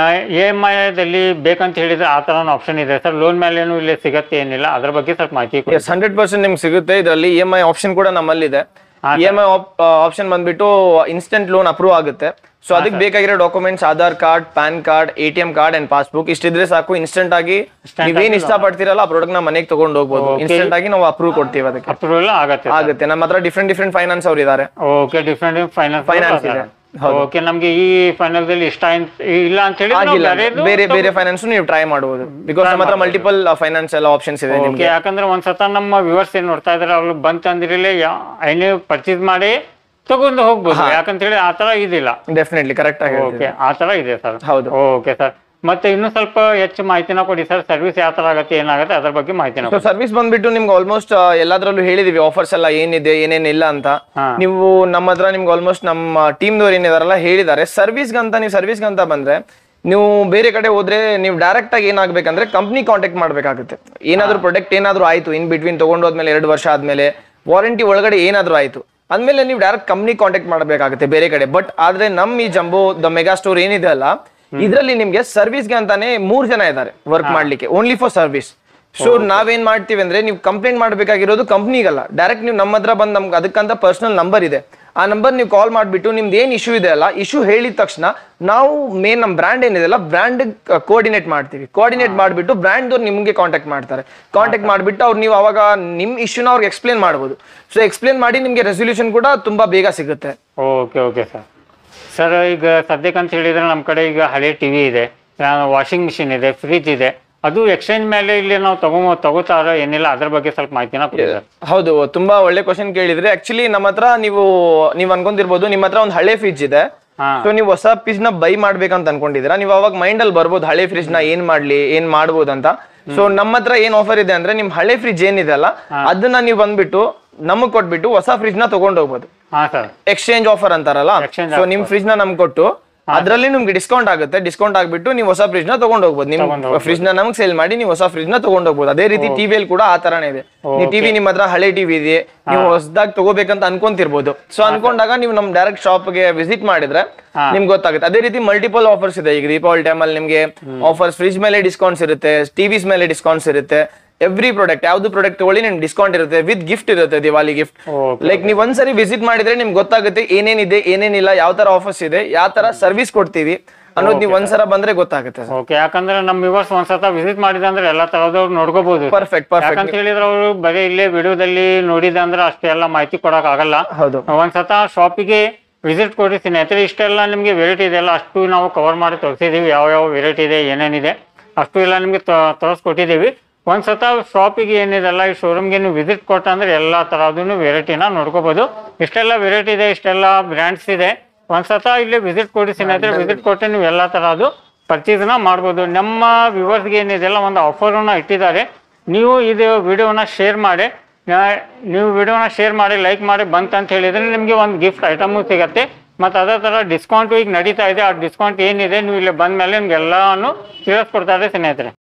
ಇ ಎಮ್ ಐದಲ್ಲಿ ಬೇಕಂತ ಹೇಳಿದ್ರೆ ಆ ಥರ ಆಪ್ಷನ್ ಇದೆ ಸರ್ ಲೋನ್ ಮೇಲೇನು ಇಲ್ಲಿ ಸಿಗತ್ತೆ ಏನಿಲ್ಲ ಅದ್ರ ಬಗ್ಗೆ ಸ್ವಲ್ಪ ಮಾಹಿತಿ ಕೊಡಿ ಎಸ್ ಹಂಡ್ರೆಡ್ ಪರ್ಸೆಂಟ್ ನಿಮ್ಗೆ ಸಿಗುತ್ತೆ ಇದರಲ್ಲಿ ಇ ಎಮ್ ಐ ಆಪ್ಷನ್ ಕೂಡ ನಮ್ಮಲ್ಲಿದೆ ಇ ಎಮ್ ಐ ಆಪ್ಷನ್ ಬಂದ್ಬಿಟ್ಟು ಇನ್ಸ್ಟೆಂಟ್ ಲೋನ್ ಅಪ್ರೂವ್ ಆಗುತ್ತೆ ಸೊ ಅದಕ್ಕೆ ಬೇಕಾಗಿರೋ documents Aadhaar card PAN card A T M card and passbook ಇಷ್ಟಿದ್ರೆ ಸಾಕು ಇನ್ಸ್ಟೆಂಟ್ ಆಗಿ ನೀವೇನ್ ಇಷ್ಟಪಡ್ತೀರಲ್ಲ ಆ ಪ್ರಾಡಕ್ಟ್ ನ ಮನೆಗೆ ತಗೊಂಡು ಹೋಗ್ಬೋದು ಇನ್ಸ್ಟೆಂಟ್ ಆಗಿ ನಾವು ಅಪ್ರೂವ್ ಕೊಡ್ತೀವಿ ಅದಕ್ಕೆ ಅಪ್ರೂವಲ್ ಆಗತ್ತೆ ಆಗುತ್ತೆ ನಮ್ಮ ಹತ್ರ ಡಿಫ್ರೆಂಟ್ ಡಿಫ್ರೆಂಟ್ ಫೈನಾನ್ಸ್ ಅವ್ರು ಇದ್ದಾರೆ ಓಕೆ ಡಿಫ್ರೆಂಟ್ ಫೈನಾನ್ಸ್ Finance ಇದೆ. ಓಕೆ ನಮ್ಗೆ ಈ ಫೈನಲ್ದಲ್ಲಿ ಇಷ್ಟ ಆಯ್ತ್- ಇಲ್ಲ ಅಂತ ಹೇಳಿ ನಾವು ಆಗಿಲ್ಲ ಬೇರೆದು ಬೇರೆ ಬೇರೆ ಫೈನಾನ್ಸ್ ನೀವು ಟ್ರೈ ಮಾಡಬಹುದು ಬಿಕಾಸ್ ನಮ್ಮ ಹತ್ರ ಮಲ್ಟಿಪಲ್ ಫೈನಾನ್ಸ್ ಎಲ್ಲ ಆಪ್ಷನ್ಸ್ ಇದೆ ಓಕೆ ನಿಮ್ಗೆ ಯಾಕಂದ್ರೆ ಒಂದ್ಸತ ನಮ್ಮ ವ್ಯೂವರ್ಸ್ ಏನ್ ನೋಡ್ತಾ ಇದಾರೆ ಅವ್ರು ಬಂತಂದ್ರಲ್ಲಿ ಏನೇ ಪರ್ಚೇಸ್ ಮಾಡಿ ತಗೊಂಡು ಹೋಗ್ಬೋದು ಯಾಕಂತ ಹೇಳಿ ಆ ತರ ಇದಿಲ್ಲ ಡೆಫಿನೆಟ್ಲಿ ಕರೆಕ್ಟ್ ಆಗಿ ಓಕೆ ಆ ತರ ಇದೆ ಸರ್ ಹೌದು. ಓಕೆ ಸರ್ ಮತ್ತೆ ಇನ್ನೂ ಸ್ವಲ್ಪ ಹೆಚ್ಚು ಮಾಹಿತಿನ ಕೊಡಿ ಸರ್ ಸರ್ವಿಸ್ ಯಾವ ತರ ಆಗತ್ತೆ ಏನಾಗುತ್ತೆ ಅದ್ರ ಬಗ್ಗೆ ಮಾಹಿತಿನ ಸೊ ಕೊಡಿ ಸರ್ವಿಸ್ ಬಂದ್ಬಿಟ್ಟು ನಿಮ್ಗೆ ಆಲ್ಮೋಸ್ಟ್ ಎಲ್ಲಾದ್ರಲ್ಲೂ ಹೇಳಿದೀವಿ ಆಫರ್ಸ್ ಎಲ್ಲ ಏನಿದೆ ಏನೇನಿಲ್ಲ ಅಂತ ಹಾ. ನೀವು ನಮ್ಮ ಹತ್ರ ನಿಮ್ಗೆ ಆಲ್ಮೋಸ್ಟ್ ನಮ್ಮ ಟೀಮ್ದವ್ರು ಏನಿದಾರಲ್ಲ ಹೇಳಿದ್ದಾರೆ ಸರ್ವಿಸ್ಗಂತ ನೀವು ಸರ್ವಿಸ್ಗಂತ ಬಂದ್ರೆ ನೀವು ಬೇರೆ ಕಡೆ ಹೋದ್ರೆ ನೀವು ಡೈರೆಕ್ಟ್ ಆಗಿ ಏನಾಗ್ಬೇಕಂದ್ರೆ ಕಂಪ್ನಿ ಕಾಂಟ್ಯಾಕ್ಟ್ ಮಾಡ್ಬೇಕಾಗುತ್ತೆ ಏನಾದ್ರೂ ಪ್ರಾಡಕ್ಟ್ ಏನಾದ್ರೂ ಆಯ್ತು ಇನ್ ಬಿಟ್ವೀನ್ ತಗೊಂಡೋದ್ಮೇಲೆ ಎರಡು ವರ್ಷ ಆದ್ಮೇಲೆ ವಾರಂಟಿ ಒಳಗಡೆ ಏನಾದ್ರೂ ಆಯ್ತು ಅಂದ್ಮೇಲೆ ನೀವು ಡೈರೆಕ್ಟ್ ಕಂಪ್ನಿ ಕಾಂಟ್ಯಾಕ್ಟ್ ಮಾಡಬೇಕಾಗುತ್ತೆ ಬೇರೆ ಕಡೆ ಬಟ್ ಆದ್ರೆ ನಮ್ ಈ ಜಂಬೋ ದ ಮೆಗಾ ಸ್ಟೋರ್ ಏನಿದೆ ಅಲ್ಲ ಇದರಲ್ಲಿ ನಿಮ್ಗೆ ಸರ್ವಿಸ್ಗೆ ಅಂತಾನೆ ಮೂರ್ ಜನ ಇದ್ದಾರೆ ವರ್ಕ್ ಮಾಡ್ಲಿಕ್ಕೆ ಓನ್ಲಿ ಫಾರ್ ಸರ್ವಿಸ್ ಸೊ ನಾವೇನ್ ಮಾಡ್ತೀವಿ ಅಂದ್ರೆ ನೀವು ಕಂಪ್ಲೇಂಟ್ ಮಾಡ್ಬೇಕಾಗಿರೋದು ಕಂಪ್ನಿಗಲ್ಲ ಡೈರೆಕ್ಟ್ ನೀವು ನಮ್ಮ ಹತ್ರ ಬಂದು ನಮ್ಗೆ ಅದಕ್ಕಂತ ಪರ್ಸನಲ್ ನಂಬರ್ ಇದೆ ಆ ನಂಬರ್ ನೀವು ಕಾಲ್ ಮಾಡಿಬಿಟ್ಟು ನಿಮ್ದು ಏನ್ ಇಶ್ಯೂ ಇದೆ ಅಲ್ಲ ಇಶ್ಯೂ ಹೇಳಿದ ತಕ್ಷಣ ನಾವು ಮೇನ್ ನಮ್ಮ ಬ್ರ್ಯಾಂಡ್ ಏನಿದೆ ಅಲ್ಲ ಬ್ರ್ಯಾಂಡ್ ಕೋಆರ್ಡಿನೇಟ್ ಮಾಡ್ತೀವಿ ಕೋಆರ್ಡಿನೇಟ್ ಮಾಡಿಬಿಟ್ಟು ಬ್ರ್ಯಾಂಡ್ ನಿಮ್ಗೆ ಕಾಂಟ್ಯಾಕ್ಟ್ ಮಾಡ್ತಾರೆ ಕಾಂಟ್ಯಾಕ್ಟ್ ಮಾಡಿಬಿಟ್ಟು ಅವ್ರು ನೀವು ಅವಾಗ ನಿಮ್ ಇಶ್ಯೂನ ಅವ್ರಿಗೆ ಎಕ್ಸ್ಪ್ಲೇನ್ ಮಾಡ್ಬೋದು ಸೊ ಎಕ್ಸ್ಪ್ಲೇನ್ ಮಾಡಿ ನಿಮ್ಗೆ ರೆಸೊಲ್ಯೂಷನ್ ಕೂಡ ತುಂಬಾ ಬೇಗ ಸಿಗುತ್ತೆ ಓಕೆ ಓಕೆ ಸರ್ ಸರ್ ಈಗ ಸದ್ಯಕ್ಕೆ ಅಂತ ಹೇಳಿದ್ರೆ ನಮ್ಮ ಕಡೆ ಈಗ ಹಳೆ ಟಿವಿ ಇದೆ ವಾಷಿಂಗ್ ಮಿಷಿನ್ ಇದೆ ಫ್ರಿಜ್ ಇದೆ ಅದು ಎಕ್ಸ್ಚೇಂಜ್ ಮೇಲೆ ಇಲ್ಲಿ ನಾವು ತಗೋ ತಗೋತಾರ ಏನಿಲ್ಲ ಅದ್ರ ಬಗ್ಗೆ ಸ್ವಲ್ಪ ಮಾಹಿತಿನ ಕೊಡಿ ಸರ್ ಹೌದು ತುಂಬಾ ಒಳ್ಳೆ ಕ್ವಶನ್ ಕೇಳಿದ್ರೆ ಆಕ್ಚುಲಿ ನಮ್ಮ ಹತ್ರ ನೀವು ನೀವು ಅನ್ಕೊಂತಿರ್ಬೋದು ನಿಮ್ಮ ಹತ್ರ ಒಂದು ಹಳೆ ಫ್ರಿಜ್ ಇದೆ ಹಾ. ಸೊ ನೀವು ಹೊಸ ಫ್ರಿಜ್ ನ ಬೈ ಮಾಡ್ಬೇಕಂತ ಅನ್ಕೊಂಡಿದ್ದೀರಾ ನೀವು ಅವಾಗ ಮೈಂಡ್ ಅಲ್ಲಿ ಬರ್ಬೋದು ಹಳೆ ಫ್ರಿಜ್ ನ ಏನ್ ಮಾಡ್ಲಿ ಏನ್ ಮಾಡ್ಬೋದು ಅಂತ ಸೊ ನಮ್ಮ ಹತ್ರ ಏನ್ ಆಫರ್ ಇದೆ ಅಂದ್ರೆ ನಿಮ್ ಹಳೆ ಫ್ರಿಜ್ ಏನಿದೆ ಅಲ್ಲ ಅದನ್ನ ನೀವು ಬಂದ್ಬಿಟ್ಟು ನಮಗ್ ಕೊಟ್ಬಿಟ್ಟು ಹೊಸ ಫ್ರಿಜ್ ನ ತಗೊಂಡು ಹೋಗ್ಬೋದು ಹಾ ಸರ್ ಎಕ್ಸ್ಚೇಂಜ್ ಆಫರ್ ಅಂತಾರಲ್ಲ Exchange ಸೊ ನಿಮ್ ಫ್ರಿಜ್ ನ ನಮ್ಗೆ ಕೊಟ್ಟು ಅದರಲ್ಲಿ ನಿಮ್ಗೆ ಡಿಸ್ಕೌಂಟ್ ಆಗುತ್ತೆ ಡಿಸ್ಕೌಂಟ್ ಆಗ್ಬಿಟ್ಟು ನೀವು ಹೊಸ ಫ್ರಿಜ್ ನ ತಗೊಂಡು ಹೋಗ್ಬೋದು ನಿಮ್ ಫ್ರಿಜ್ ನ ನಮ್ಗೆ ಸೇಲ್ ಮಾಡಿ ನೀವು ಹೊಸ ಫ್ರಿಜ್ ನ ತಗೊಂಡು ಹೋಗ್ಬೋದು ಅದೇ ರೀತಿ ಟಿವಿಯಲ್ಲಿ ಕೂಡ ಆ ತರಾನೇ ಇದೆ ನೀವು ಟಿವಿ ನಿಮ್ಮ ಹತ್ರ ಹಳೆ ಟಿವಿ ಇದೆ ನೀವು ಹೊಸದಾಗಿ ತಗೋಬೇಕಂತ ಅನ್ಕೊಂತಿರ್ಬೋದು ಸೊ ಅನ್ಕೊಂಡಾಗ ನೀವು ನಮ್ ಡೈರೆಕ್ಟ್ ಶಾಪ್ ಗೆ ವಿಸಿಟ್ ಮಾಡಿದ್ರೆ ನಿಮ್ಗೆ ಗೊತ್ತಾಗುತ್ತೆ ಅದೇ ರೀತಿ ಮಲ್ಟಿಪಲ್ ಆಫರ್ಸ್ ಇದೆ ಈಗ ದೀಪಾವಳಿ ಟೈಮಲ್ಲಿ ನಿಮ್ಗೆ ಆಫರ್ಸ್ ಫ್ರಿಜ್ ಮೇಲೆ ಡಿಸ್ಕೌಂಟ್ಸ್ ಇರುತ್ತೆ ಟಿವಿಸ್ ಮೇಲೆ ಡಿಸ್ಕೌಂಟ್ಸ್ ಇರುತ್ತೆ ಎವ್ರಿ ಪ್ರಾಡಕ್ಟ್ ಯಾವ್ದು ಪ್ರಾಡಕ್ಟ್ ತಗೊಳ್ಳಿ ನಿಮ್ಗೆ ಡಿಸ್ಕೌಂಟ್ ಇರುತ್ತೆ ವಿತ್ ಗಿಫ್ಟ್ ಇರುತ್ತೆ ದಿವಾಲಿ ಗಿಫ್ಟ್ ಲೈಕ್ ನೀವು ಒಂದ್ಸರಿ ವಿಸಿಟ್ ಮಾಡಿದ್ರೆ ನಿಮ್ಗೆ ಗೊತ್ತಾಗುತ್ತೆ ಏನೇನಿದೆ ಏನೇನಿಲ್ಲ ಯಾವ ತರ ಆಫರ್ಸ್ ಇದೆ ಯಾವ ತರ ಸರ್ವಿಸ್ ಕೊಡ್ತೀವಿ ಅನ್ನೋದು ನೀವು ಒಂದ್ಸಲ ಬಂದ್ರೆ ಗೊತ್ತಾಗುತ್ತೆ ಓಕೆ ಯಾಕಂದ್ರೆ ನಮ್ಮ ವಿವರ್ಸ್ ಒಂದ್ಸತ ವಿಸಿಟ್ ಮಾಡಿದೆ ಅಂದ್ರೆ ಎಲ್ಲಾ ತರದವ್ರು ನೋಡ್ಕೋಬಹುದು ಪರ್ಫೆಕ್ಟ್ ಪರ್ಫೆಕ್ಟ್ ಯಾಕಂತ ಹೇಳಿದ್ರೆ ಅವರು ಬರೀ ಇಲ್ಲೇ ವಿಡಿಯೋದಲ್ಲಿ ನೋಡಿದೆ ಅಂದ್ರೆ ಅಷ್ಟೆಲ್ಲ ಮಾಹಿತಿ ಕೊಡಕ್ ಆಗಲ್ಲ ಹೌದು ಒಂದ್ಸತ ಶಾಪಿಗೆ ವಿಸಿಟ್ ಕೊಡಿ ಸ್ನೇಹಿತರೆ ಇಷ್ಟೆಲ್ಲ ನಿಮಗೆ ವೆರೈಟಿ ಇದೆಲ್ಲ ಅಷ್ಟು ನಾವು ಕವರ್ ಮಾಡಿ ತೋರಿಸಿದೀವಿ ಯಾವ ಯಾವ ವೆರೈಟಿ ಇದೆ ಏನೇನಿದೆ ಅಷ್ಟು ಎಲ್ಲ ನಿಮಗೆ ತೋರಿಸ್ಕೊಟ್ಟಿದ್ದೀವಿ ಒಂದ್ಸತ ಶಾಪಿಗೆ ಏನಿದೆಲ್ಲ ಈ ಶೋರೂಮ್ಗೆ ನೀವು ವಿಸಿಟ್ ಕೊಟ್ಟಂದ್ರೆ ಎಲ್ಲ ಥರದೂ ವೆರೈಟಿನ ನೋಡ್ಕೋಬೋದು ಇಷ್ಟೆಲ್ಲ ವೆರೈಟಿ ಇದೆ ಇಷ್ಟೆಲ್ಲ ಬ್ರ್ಯಾಂಡ್ಸ್ ಇದೆ ಒಂದ್ಸತ ಇಲ್ಲಿ ವಿಸಿಟ್ ಕೊಡಿ ಸ್ನೇಹಿತರೆ ವಿಸಿಟ್ ಕೊಟ್ಟು ನೀವು ಎಲ್ಲ ಥರದ್ದು ಪರ್ಚೇಸ್ನ ಮಾಡ್ಬೋದು ನಮ್ಮ ವ್ಯೂವರ್ಸ್ಗೆ ಏನಿದೆಲ್ಲ ಒಂದು ಆಫರನ್ನ ಇಟ್ಟಿದ್ದಾರೆ ನೀವು ಇದು ವಿಡಿಯೋನ ಶೇರ್ ಮಾಡಿ ನಾ- ನೀವು ವಿಡಿಯೋನ ಶೇರ್ ಮಾಡಿ ಲೈಕ್ ಮಾಡಿ ಬಂತಂತ ಹೇಳಿದ್ರೆ ನಿಮಗೆ ಒಂದು ಗಿಫ್ಟ್ ಐಟಮು ಸಿಗುತ್ತೆ ಮತ್ತು ಅದೇ ಥರ ಡಿಸ್ಕೌಂಟು ಈಗ ನಡೀತಾ ಇದೆ ಆ ಡಿಸ್ಕೌಂಟ್ ಏನಿದೆ ನೀವು ಇಲ್ಲಿ ಬಂದ ಮೇಲೆ ನಿಮ್ಗೆ ಎಲ್ಲಾನು ತಿಳಿಸ್ಕೊಡ್ತಾರೆ ಸ್ನೇಹಿತರೆ